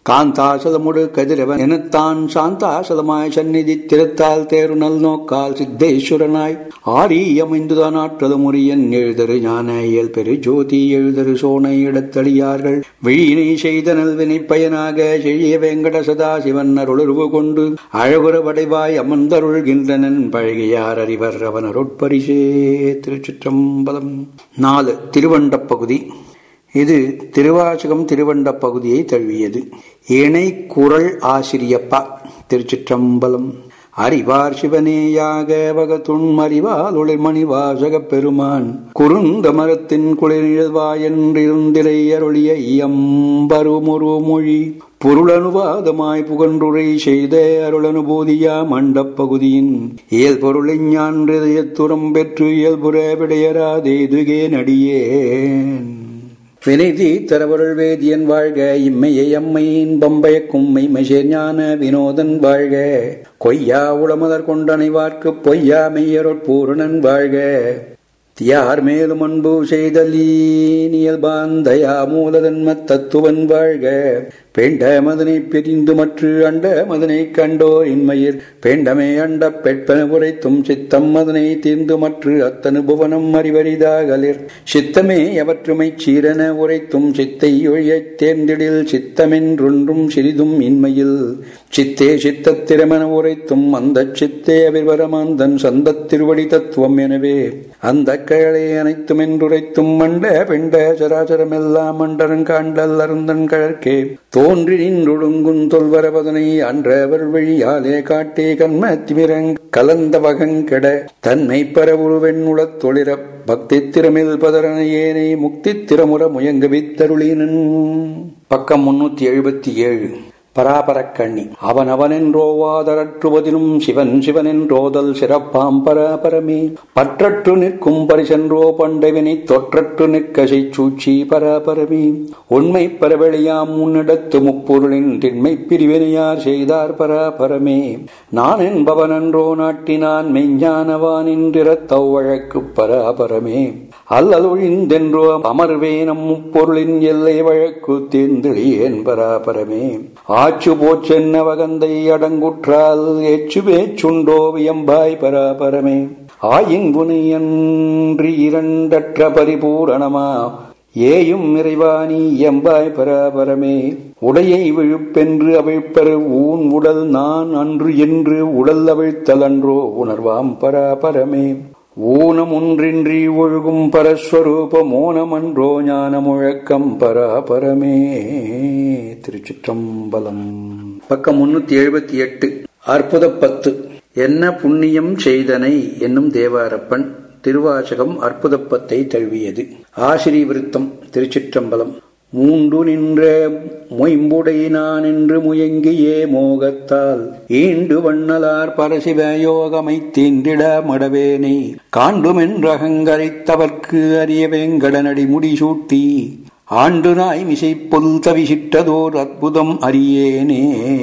காந்தாசலமுடு கதிரவன் எனத்தான் சாந்தாசலமாய் சந்நிதி திறத்தால் தேருணல் நோக்கால் சித்தேஸ்வரனாய் ஆரி அமைந்துதான் ஆற்றலும் முரியன் எழுதரு ஞான இயல் பெரு ஜோதி எழுதரு சோனை இடத்தளியார்கள் விழியினை செய்த நல்வினை பயனாக செழிய வெங்கட சதா சிவன் அருளுருவு கொண்டு அழகுற வடைவாய் அமர்ந்தருள்கின்றனன் பழகியார் அறிவர் அவன் அருட்பரிசே திருச்சிற்றம்பலம் நாலு திருவண்டப் பகுதி இது திருவாசகம் திருவண்ட பகுதியை தழுவியது இணை குரல் ஆசிரியப்பா திருச்சிற்றம்பலம் அறிவார் சிவனேயாக வகத்துண் அறிவால் ஒளிர்மணி வாசகப் பெருமான் குறுந்த மரத்தின் குளிர்வாயன்றிருந்திரை அருளிய இயம்பருமுரு மொழி பொருளனுவாதமாய் புகன்றுரை செய்த அருளனுபூதியா மண்டப் பகுதியின் இயல் பொருளின் ஞான்றதயத்துறம் பெற்று இயல்புற விடையராதேதுகே நடியேன் வினைதி தரவருள் வேதியன் வாழ்க இம்மையை அம்மையின் பம்பய கும்மை மசேர் ஞான வினோதன் வாழ்க கொய்யா உளமதர் கொண்டனைவார்க்கு பொய்யா மெய்யருட் பூரணன் வாழ்க தியார் மேலும் அன்பு செய்தலீனியல்பாந்தயா மூலதன்ம தத்துவன் வாழ்க பெண்ட மதனை பிரிந்து மற்று அண்ட மதனை கண்டோர் இன்மையில் பெண்டமே அண்ட பெட்பன உரைத்தும் சித்தம் மதனை தீர்ந்து மற்று அத்தனு புவனம் அறிவரிதாகலிர் சித்தமே எவற்றுமை சீரன உரைத்தும் சித்தை ஒழியத் தேர்ந்திடில் சித்தமென்றொன்றும் சிறிதும் இன்மையில் சித்தே சித்தத்திறமென உரைத்தும் அந்த சித்தே அவிர்வரமாந்தன் சந்த திருவடி தத்துவம் எனவே அந்த கழலை அனைத்தும் என்றுரைத்தும் மண்ட பெண்ட சராசரமெல்லாம் மண்டரங்காண்டல் அருந்தன் கழற்கே தோன்றி நின்றொடுங்குன் தொல்வரவதனை அன்றவர் வழியாலே காட்டே கண்ம திமிரங் கலந்த வகங்கெட தன்மை பரவுருவெண் உளத் தொழிற பக்தி திறமில் பதரன ஏனை முக்தி திறமுற முயங்க வித்தருளினன் பக்கம் முன்னூத்தி எழுபத்தி ஏழு பராபரக்கண்ணி அவன் அவனென்றோவாதரற்றுவதிலும் சிவன் சிவனென்றோதல் சிறப்பாம் பராபரமே பற்றற்று நிற்கும் பரிசென்றோ பண்டைவினை தொற்றற்று நிற்க சூச்சி பராபரமே உண்மை பரவெளியாம் முன்னிடத்து முப்பொருளின் திண்மை பிரிவினையார் செய்தார் பராபரமே நான் என்பவனன்றோ நாட்டினான் மெஞ்ஞானவான் என்றிறத்தவ் வழக்கு பராபரமே அல்லலொழிந்தென்றோ அமர்வேனம் முப்பொருளின் எல்லை வழக்கு தேர்ந்தெளியேன் பராபரமே ஆச்சு போச்சென்ன வகந்தை அடங்குற்றால் எச்சு பேச்சுண்டோ வியம்பாய் பராபரமே ஆயின் புனியன்றி இரண்டற்ற பரிபூரணமா ஏயும் இறைவாணி எம்பாய் பராபரமே உடையை விழுப்பென்று அவிழ்ப்பரு ஊன் உடல் நான் அன்று என்று உடல் அவிழ்த்தலன்றோ உணர்வாம் பராபரமே ஊனம் ஒன்றின்றி ஒழுகும் பரஸ்வரூப மோனமன்றோ ஞான முழக்கம் பராபரமே திருச்சிற்றம்பலம் பக்கம் முன்னூத்தி எழுபத்தி எட்டு அற்புத பத்து என்ன புண்ணியம் செய்தனை என்னும் தேவாரப்பன் திருவாசகம் அற்புதப்பத்தை தழுவியது ஆசிரி விருத்தம் திருச்சிற்றம்பலம் மூண்டு நின்ற மொயம்புடை நான் என்று முயங்கியே மோகத்தால் ஈண்டு வண்ணலார் பரசிவ யோகமை தீண்டிட மடவேனை காண்டுமென்றகங்கரைத்தவர்க்கு அறிய வேங்கடனடி முடிசூட்டி ஆண்டு நாய் மிசை பொல் தவிசிட்டதோர் அற்புதம் அறியேனே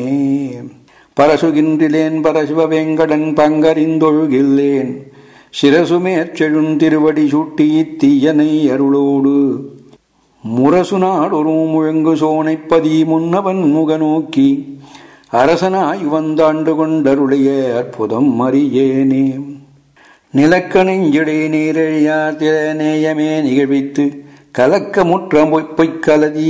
பரசுகின்றிலேன் பரசிவ வேங்கடன் பங்கறிந்தொழுகில்லேன் சிரசுமேற்செழும் திருவடி சூட்டி தீயனை அருளோடு முரசுநாடொரு முழங்கு சோனைப்பதி முன்னவன் முகநோக்கி அரசனாய் வந்தாண்டு கொண்டருடைய அற்புதம் அறியேனே நிலக்க நெஞ்சிடை நீரழியார் திறநேயமே நிகழ்வித்து கலக்கமுற்ற பொய்க்கலதி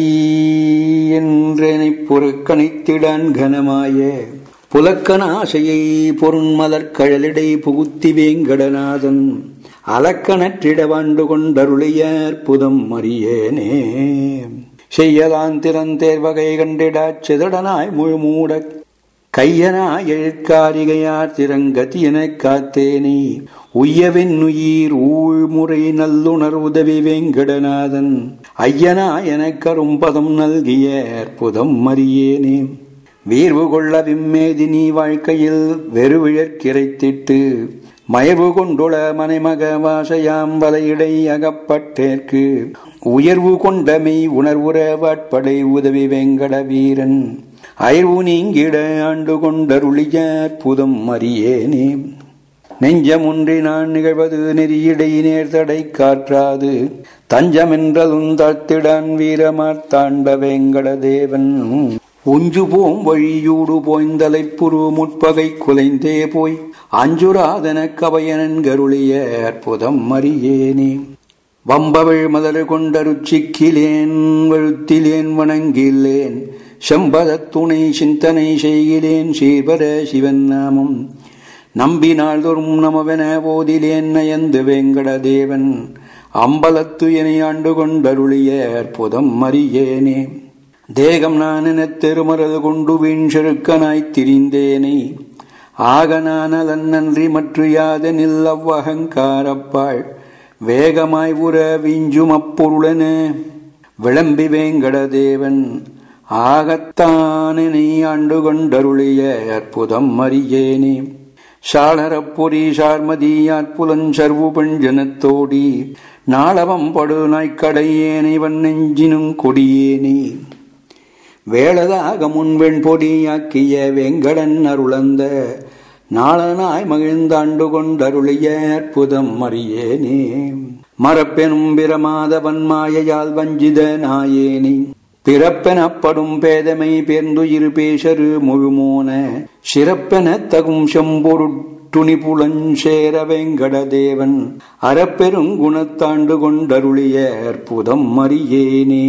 என்றனை புறக்கணித்திடான் கனமாய புலக்கனாசையை பொருண்மலர் கழலிடை புகுத்தி வேங்கடநாதன் அலக்கணற்றிட வாண்டு கொண்டருளிய அற்புதம் அறியேனே செய்யலான் திறந்தேர்வகை கண்டிடாச் சிதடனாய் முழுமூட கையனாய் எழுக்காரிகையார் திறங்கத்தியனைக் காத்தேனே உய்யவின் உயிர் ஊழ்முறை நல்லுணர் உதவி வேங்கடநாதன் ஐயனா எனக் கரும்பதம் நல்கிய அற்புதம் அறியேனே வீர்வு கொள்ள விம்மேதி நீ வாழ்க்கையில் வெறுவிழற்கிரைத்திட்டு மயர்வு கொண்டுள மனைமக வாசையாம் வலையிடை அகப்பட்டேற்கு உயர்வு கொண்டமை உணர்வுற வாட்படை உதவி வெங்கட வீரன் அயர்வு நீங்கிட ஆண்டு கொண்டருளிய அற்புதம் அறியேனே நெஞ்சமுன்றி நான் நிகழ்வது நெறியிடை நேர்தடை காற்றாது தஞ்சமென்றதும் தாத்திடான் வீரமார்த்தாண்ட வேங்கட தேவன் உஞ்சு போம் வழியூடு போய்ந்தலைப்புரு முற்பகை குலைந்தே போய் அஞ்சுராதன கவையனன் கருளிய அற்புதம் அறியேனே வம்பவள் மலர் கொண்டருச்சிக்கிலேன் வழுத்திலேன் வணங்கிலேன் செம்பதத் துணை சிந்தனை செய்கிலேன் சீவர சிவன் நாமம் நம்பினாள் தோறும் நமவென போதிலேன் நயந்து வேங்கடதேவன் அம்பலத்து எனை ஆண்டு கொண்டருளிய அற்புதம் அறியேனே தேகம் நான் எனத் தெருமறது கொண்டு வீண் செருக்கனாய்த் திரிந்தேனே ஆக நானலன் நன்றி மற்ற யாதனில் அவ்வகங்காரப்பாள் வேகமாய் உற வீஞ்சும் அப்பொருளன விளம்பி வேங்கடதேவன் ஆகத்தானனை ஆண்டு கொண்டருளிய அற்புதம் அறியேனே சாளரப்பொறி சார்மதியார் புலஞ்சர்வு பஞ்சனத்தோடி நாளவம் படு நாய்க்கடையேனை வன்னெஞ்சினும் கொடியேனே வேளதாக முன்வெண் பொடியாக்கிய வெங்கடன் அருளந்த நாளனாய் மகிழ்ந்தாண்டு கொண்டருளிய அற்புதம் அறியேனே மரப்பெனும் பிரமாதவன் மாயையால் வஞ்சித நாயேனே பிறப்பெனப்படும் பேதமை பேர்ந்துயிர் பேசரு முழுமோன சிறப்பென தகும் செம்பொருட்டுணி புலஞ்சேர வெங்கடதேவன் அறப்பெருங்குணத்தாண்டு கொண்டருளிய அற்புதம் அறியேனே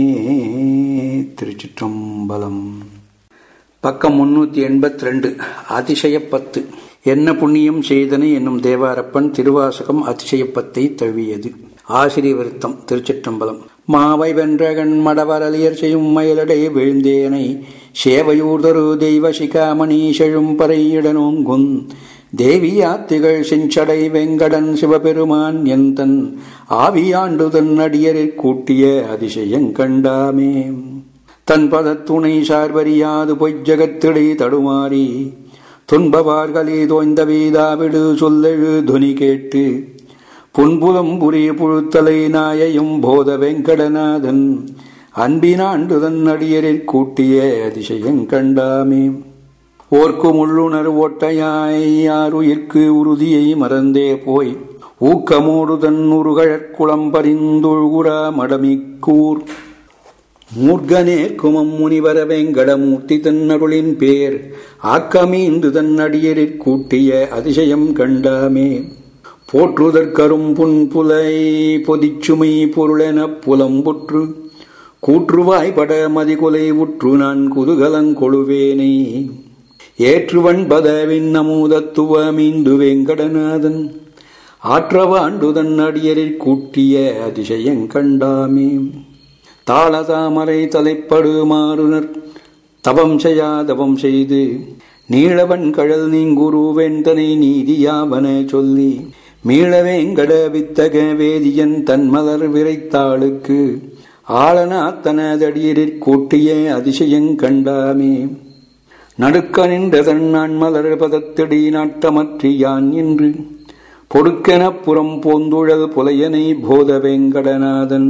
திருச்சிற்றம்பலம் பக்கம் முன்னூத்தி எண்பத்தி ரெண்டு அதிசயப்பத்து என்ன புண்ணியம் செய்தனை என்னும் தேவாரப்பன் திருவாசகம் அதிசயப்பத்தை தழுவியது ஆசிரிய விருத்தம் திருச்சிற்றம்பலம் மாவை வென்றகன் மடவரலியர் செய்யும் மயிலடை விழுந்தேனை சேவையூர்தரு தெய்வ சிகாமணி செழும் பறையிடனோங்குன் தேவியாத்திகள் செஞ்சடை வெங்கடன் சிவபெருமான் எந்தன் ஆவியாண்டு தன் அடியரிற் கூட்டிய அதிசயங்கண்டாமே தன் பதத்துணை சார்வரியாது பொய்ஜகத்திடை தடுமாறி துன்பவார்களே தோய்ந்த வீதாவிடு சொல்லெழு துனி கேட்டு புன்புலம் புரிய புழுத்தலை நாயையும் போத வெங்கடநாதன் அன்பினாண்டுதன் அடியரிற் கூட்டிய அதிசயங்கண்டாமே ஓர்க்கும் உள்ளுணர் ஓட்டையாய் யாருயிர்க்கு உறுதியை மறந்தே போய் ஊக்கமோடு தன் உருகழற்குளம் பரிந்துழ்குறா மடமிக்கூர் மூர்கனே குமம் முனிவர வெங்கடமூர்த்தி தன்னருளின் பேர் ஆக்கமீந்து தன் அடியரிற் கூட்டிய அதிசயம் கண்டாமே போற்றுதற்கரும் புன்புலை பொதிச்சுமை பொருளெனப் புலம்புற்று கூற்றுவாய் பட மதிகுலை உற்று நான் குதுகலங்கொழுவேனே ஏற்றுவன் பதவின் நமூதத்துவ மீண்டு வெங்கடநாதன் ஆற்றவாண்டுதன் அடியரிற் கூட்டிய அதிசயங்கண்டாமே தாளதாமரை தலைப்படுமாறுனர் தவம் செய்யாதவம் செய்து நீளவன் கழல் நீங்குருவெந்தனை நீதியாவன சொல்லி மீளவேங்கட வித்தக வேதியன் தன்மலர் விரைத்தாளுக்கு ஆளனாத்தனதடியரிற் கூட்டிய அதிசயங்கண்டாமே நடுக்க நின்ற தன்னான் மலர் பதத்தடி நாட்டமற்றியான் என்று பொடுக்கெனப் புறம் போந்துழல் புலையனை போத வெங்கடநாதன்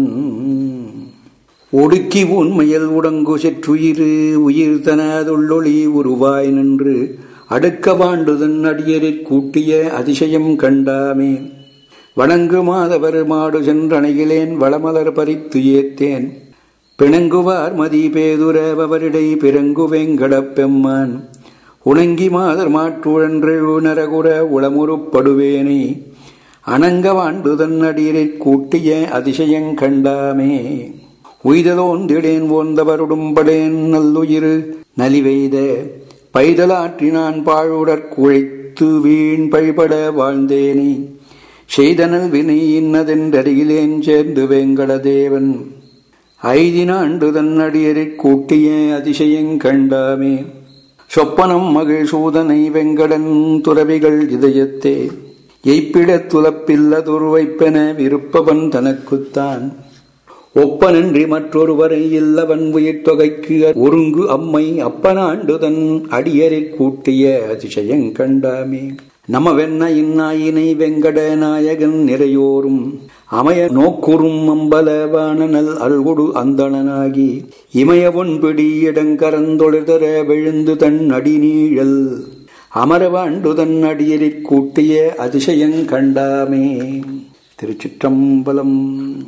ஒடுக்கி உண்மையில் உடங்கு செற்றுயிரு உயிர் தனதுள்ளொளி உருவாய் நின்று அடுக்க வாண்டுதன் அடியரிற் கூட்டிய அதிசயம் கண்டாமே வணங்கு மாதவர் மாடு சென்றணையிலேன் வளமலர் பறித்து ஏத்தேன் பிணங்குவார் மதி பேதுரவரிடை பிறங்கு வெங்கடப் பெம்மான் உணங்கி மாதர் மாற்றுழன்று நரகுர உளமுறுப்படுவேனே அணங்க வாண்டுதன் அடியரிற் கூட்டிய அதிசயங்கண்டாமே உய்தலோந்திடேன் ஓந்தவருடும்படேன் நல்லுயிர் நலிவெய்த பைதலாற்றினான் பாழுடற் குழைத்து வீண் பழிபட வாழ்ந்தேனே செய்தனல் வினை இன்னதென்றருகிலேன் சேர்ந்து வேங்கடதேவன் ஐதினாண்டு தன் அடியரிற் கூட்டிய அதிசயங்கண்டாமே சொப்பனம் மகிழ் சூதனை வெங்கடன் துறவிகள் இதயத்தே எய்ப்பிடத் துலப்பில்லதுருவைப்பென விருப்பவன் தனக்குத்தான் ஒப்பனன்றி மற்றொருவரை இல்லவன் உயிர் தொகைக்கு ஒருங்கு அம்மை அப்பனாண்டுதன் அடியரிற் கூட்டிய அதிசயங்கண்டாமே நமவென்ன இந்நாயினை வெங்கட நாயகன் நிறையோரும் அமைய நோக்குறும் அம்பலவானனல் அல்குடு அந்தணனாகி இமயவொன் பிடி இடங்கரந்தொழிதர விழுந்து தன் அடிநீழல் அமரவாண்டு தன் அடியரிற் கூட்டிய அதிசயங்கண்டாமே திருச்சிற்றம்பலம்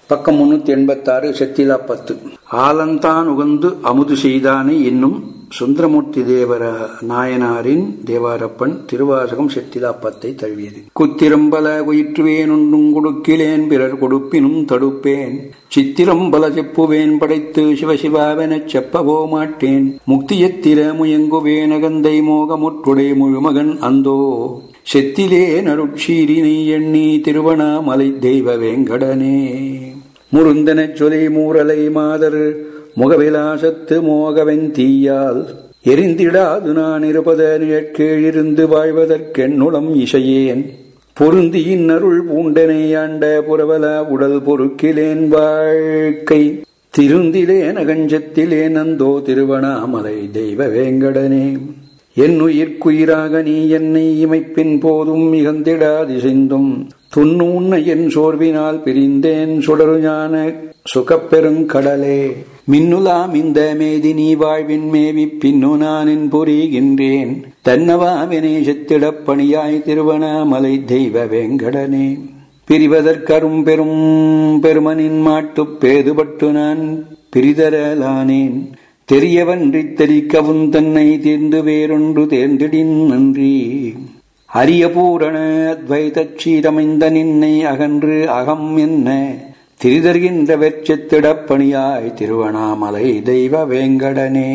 பக்கம் முன்னூத்தி எண்பத்தாறு செத்திலா பத்து ஆலந்தான் உகந்து அமுது செய்தானே என்னும் சுந்தரமூர்த்தி தேவர நாயனாரின் தேவாரப்பன் திருவாசகம் செத்திலா பத்தை தழுவியது குத்திரம்பல குயிற்றுவேன் ஒன்றும் கொடுக்கிலேன் பிறர் கொடுப்பினும் தடுப்பேன் சித்திரம்பல செப்புவேன் படைத்து சிவசிவாவெனச் செப்பவோ மாட்டேன் முக்தியத்திர முயங்குவேன் அகந்தை மோகமுற்றுடை முழுமகன் அந்தோ செத்திலே நருட்சீரினை எண்ணி திருவண்ணாமலை தெய்வ வேங்கடனே முருந்தனச் சொலை மூரலை மாதர் முகவிலாசத்து மோகவென் தீயால் எரிந்திடாது நான் இருப்பத நிழற்கீழிருந்து வாழ்வதற்கென்னுளம் இசையேன் பொருந்தியின் அருள் பூண்டனை ஆண்ட புறவல உடல் பொறுக்கிலேன் வாழ்க்கை திருந்திலேன் அகஞ்சத்திலேன் அந்தோ திருவண்ணாமலை தெய்வ வேங்கடனே என் உயிர்க்குயிராக நீ என்னை இமைப்பின் போதும் மிகந்திடாதிசைந்தும் துண்ணு உன்னை என் சோர்வினால் பிரிந்தேன் சுடரு ஞான சுகப்பெருங்கடலே மின்னுலாம் இந்த மேதி நீ வாழ்வின் மேவி பின்னு நானின் புரிகின்றேன் தன்னவாவினை செத்திடப் பணியாய் திருவண்ணாமலை தெய்வ வேங்கடனே பிரிவதற்கரும் பெரும் பெருமனின் மாட்டுப் பேதுபட்டு நான் பிரிதரலானேன் தெரியவன்றி தெரிக்கவும் தன்னை தேர்ந்து வேறொன்று தேர்ந்திடின் நன்றி அரிய பூரண அத்வைதச் சீரமைந்த நின்னை அகன்று அகம் என்ன திரிதர்கின்ற வெச்சத்திடப் பணியாய் திருவண்ணாமலை தெய்வ வேங்கடனே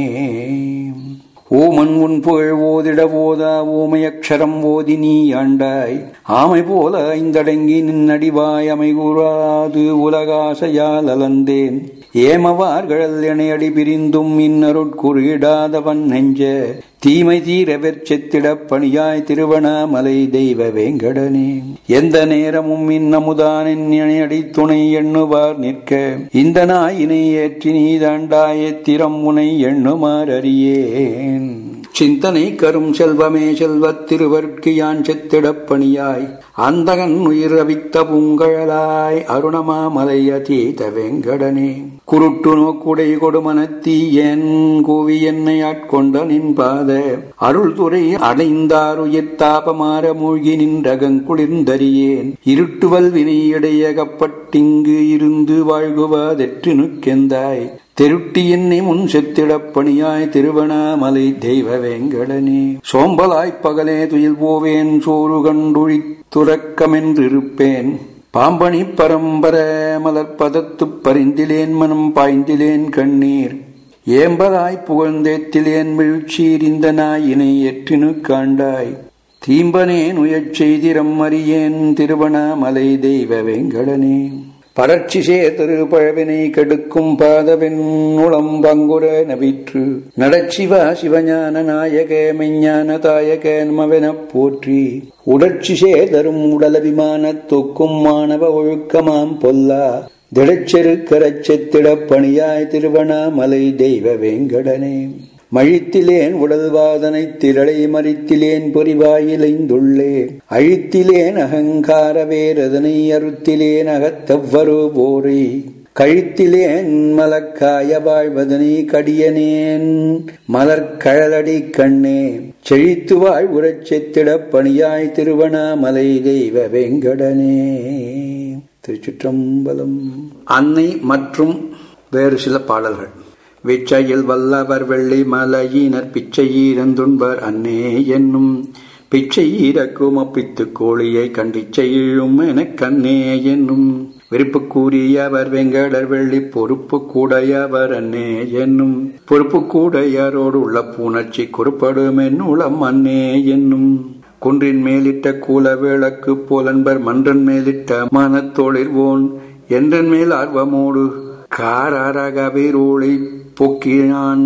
ஓமன் உன் புகழ் ஓதிட ஓதா ஓமையக்ஷரம் ஓதி நீ ஆண்டாய் ஆமை போல ஐந்தடங்கி நின்னடிவாய் அமை கூறாது உலகாசையால் அலந்தேன் ஏமவார்கள் எனையடி பிரிந்தும் இன்னருட்குறியிடாதவன் நெஞ்ச தீமை தீர வெற்செத்திடப் பணியாய் திருவண்ணாமலை தெய்வ வேங்கடனே எந்த நேரமும் இன்னமுதானின் இணையடி துணை எண்ணுவார் நிற்க இந்த நாயினை ஏற்றி நீதாண்டாய திறம் உனை எண்ணுமாறு அறியேன் சிந்தனை கரும் செல்வமே செல்வத் திருவர்க்கு யான் செத்திடப் பணியாய் அந்தகன் உயிர் அவித்த பூங்கழலாய் அருணமாமலை அதீத வெங்கடனே குருட்டு நோக்குடை கொடுமனத்தி என் கூவி என்னை ஆட்கொண்ட நின் பாத அருள் துறை அடைந்தாருயிர் தாபமாற மூழ்கி நின்றகங்குளிர்ந்தறியேன் இருட்டுவல் வினையடையகப்பட்டிங்கு இருந்து வாழ்குவதெற்று நுக்கெந்தாய் தெருட்டி என்னை முன் செத்திடப் பணியாய் திருவண்ணாமலை தெய்வ வேங்கடனே சோம்பலாய்ப் பகலே துயில் போவேன் சோறு கண்டுழித் துறக்கமென்றிருப்பேன் பாம்பணி பரம்பர மலர்பதத்துப் பரிந்திலேன் மனம் பாய்ந்திலேன் கண்ணீர் ஏம்பலாய் புகழ்ந்தேத்திலேன் விழுச்சீர் இந்த நாயினை எற்றினு காண்டாய் தீம்பனேன் உயச் செய்திரம் அறியேன் திருவண்ணாமலை தெய்வ வேங்கடனே படர்ச்சிசே திருப்பழவினை கெடுக்கும் பாதவென் உளம் பங்குர நவிற்று நடச்சிவா சிவஞான நாயக மெஞ்ஞான தாயக நமவெனப் போற்றி உடற்சிசே தரும் உடலபிமான தொக்கும் மாணவ ஒழுக்கமாம் பொல்லா திடச்செருக்கரச் செத்திடப் பணியாய் திருவண்ணாமலை தெய்வ வேங்கடனே மழித்திலேன் உடல் வாதனை திரளை மறித்திலேன் பொறிவாயிலைந்துள்ளே அழித்திலேன் அகங்கார வேரதனை அறுத்திலேன் அகத்தவ்வரு போரை கழித்திலேன் மலக்காய வாழ்வதனை கடியனேன் மலர்கழலடி கண்ணே செழித்து வாழ் உரச் செத்திடப் பணியாய் திருவண்ணாமலை தெய்வ வேங்கடனே திருச்சிற்றம்பலம் அன்னை மற்றும் வேறு சில பாடல்கள் விச்சையில் வல்லவர் வெள்ளி மலையினர் பிச்சையீரந்துண்பர் அன்னே என்னும் பிச்சை ஈரக்கும் அப்பித்து கோழியை கண்டிச்சையிழும் எனக் கண்ணே என்னும் விருப்பு கூறியவர் வெங்கடர் வெள்ளி பொறுப்பு கூடையவர் அன்னே என்னும் பொறுப்பு கூடையரோடு உள்ள பூணர்ச்சி குறிப்படும் என்னுளம் அன்னே என்னும் குன்றின் மேலிட்ட கூல விளக்கு போலன்பர் மன்றன் மேலிட்ட மனத்தொழிர்வோன் என்றன் மேல் ஆர்வமோடு காரகவிரோளை போக்கினான்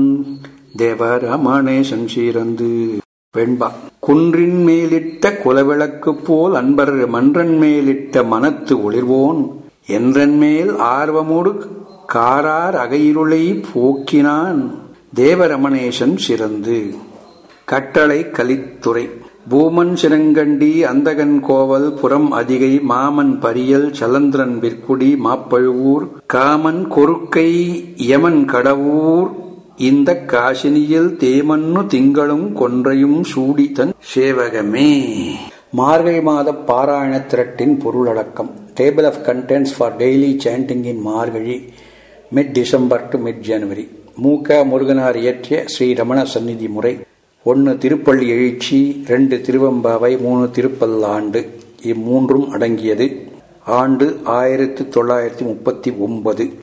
தேவரமணேசன் சீரந்து வெண்பா குன்றின் மேலிட்ட குலவிளக்கு போல் அன்பர் மன்றன் மேலிட்ட மனத்து ஒளிர்வோன் என்றன் மேல் ஆர்வமோடு காரார் அகையிருளை போக்கினான் தேவரமணேசன் சிறந்து கட்டளை கலித்துறை பூமன் சிறங்கண்டி அந்தகன் கோவல் புறம் அதிகை மாமன் பரியல் சலந்திரன் விற்குடி மாப்பழுவூர் காமன் கொருக்கை யமன் கடவூர் இந்த காசினியில் தேமன்னு திங்களும் கொன்றையும் சூடித்தன் சேவகமே மார்கழி மாத பாராயண திரட்டின் பொருளடக்கம் table of contents for daily chanting in Margazhi mid December to mid January மூக முருகனார் இயற்றிய ஸ்ரீ ரமண சந்நிதி முறை ஒன்று திருப்பள்ளி எழுச்சி ரெண்டு திருவம்பாவை மூணு திருப்பல்லாண்டு இம்மூன்றும் அடங்கியது ஆண்டு ஆயிரத்தி தொள்ளாயிரத்தி முப்பத்தி ஒன்பது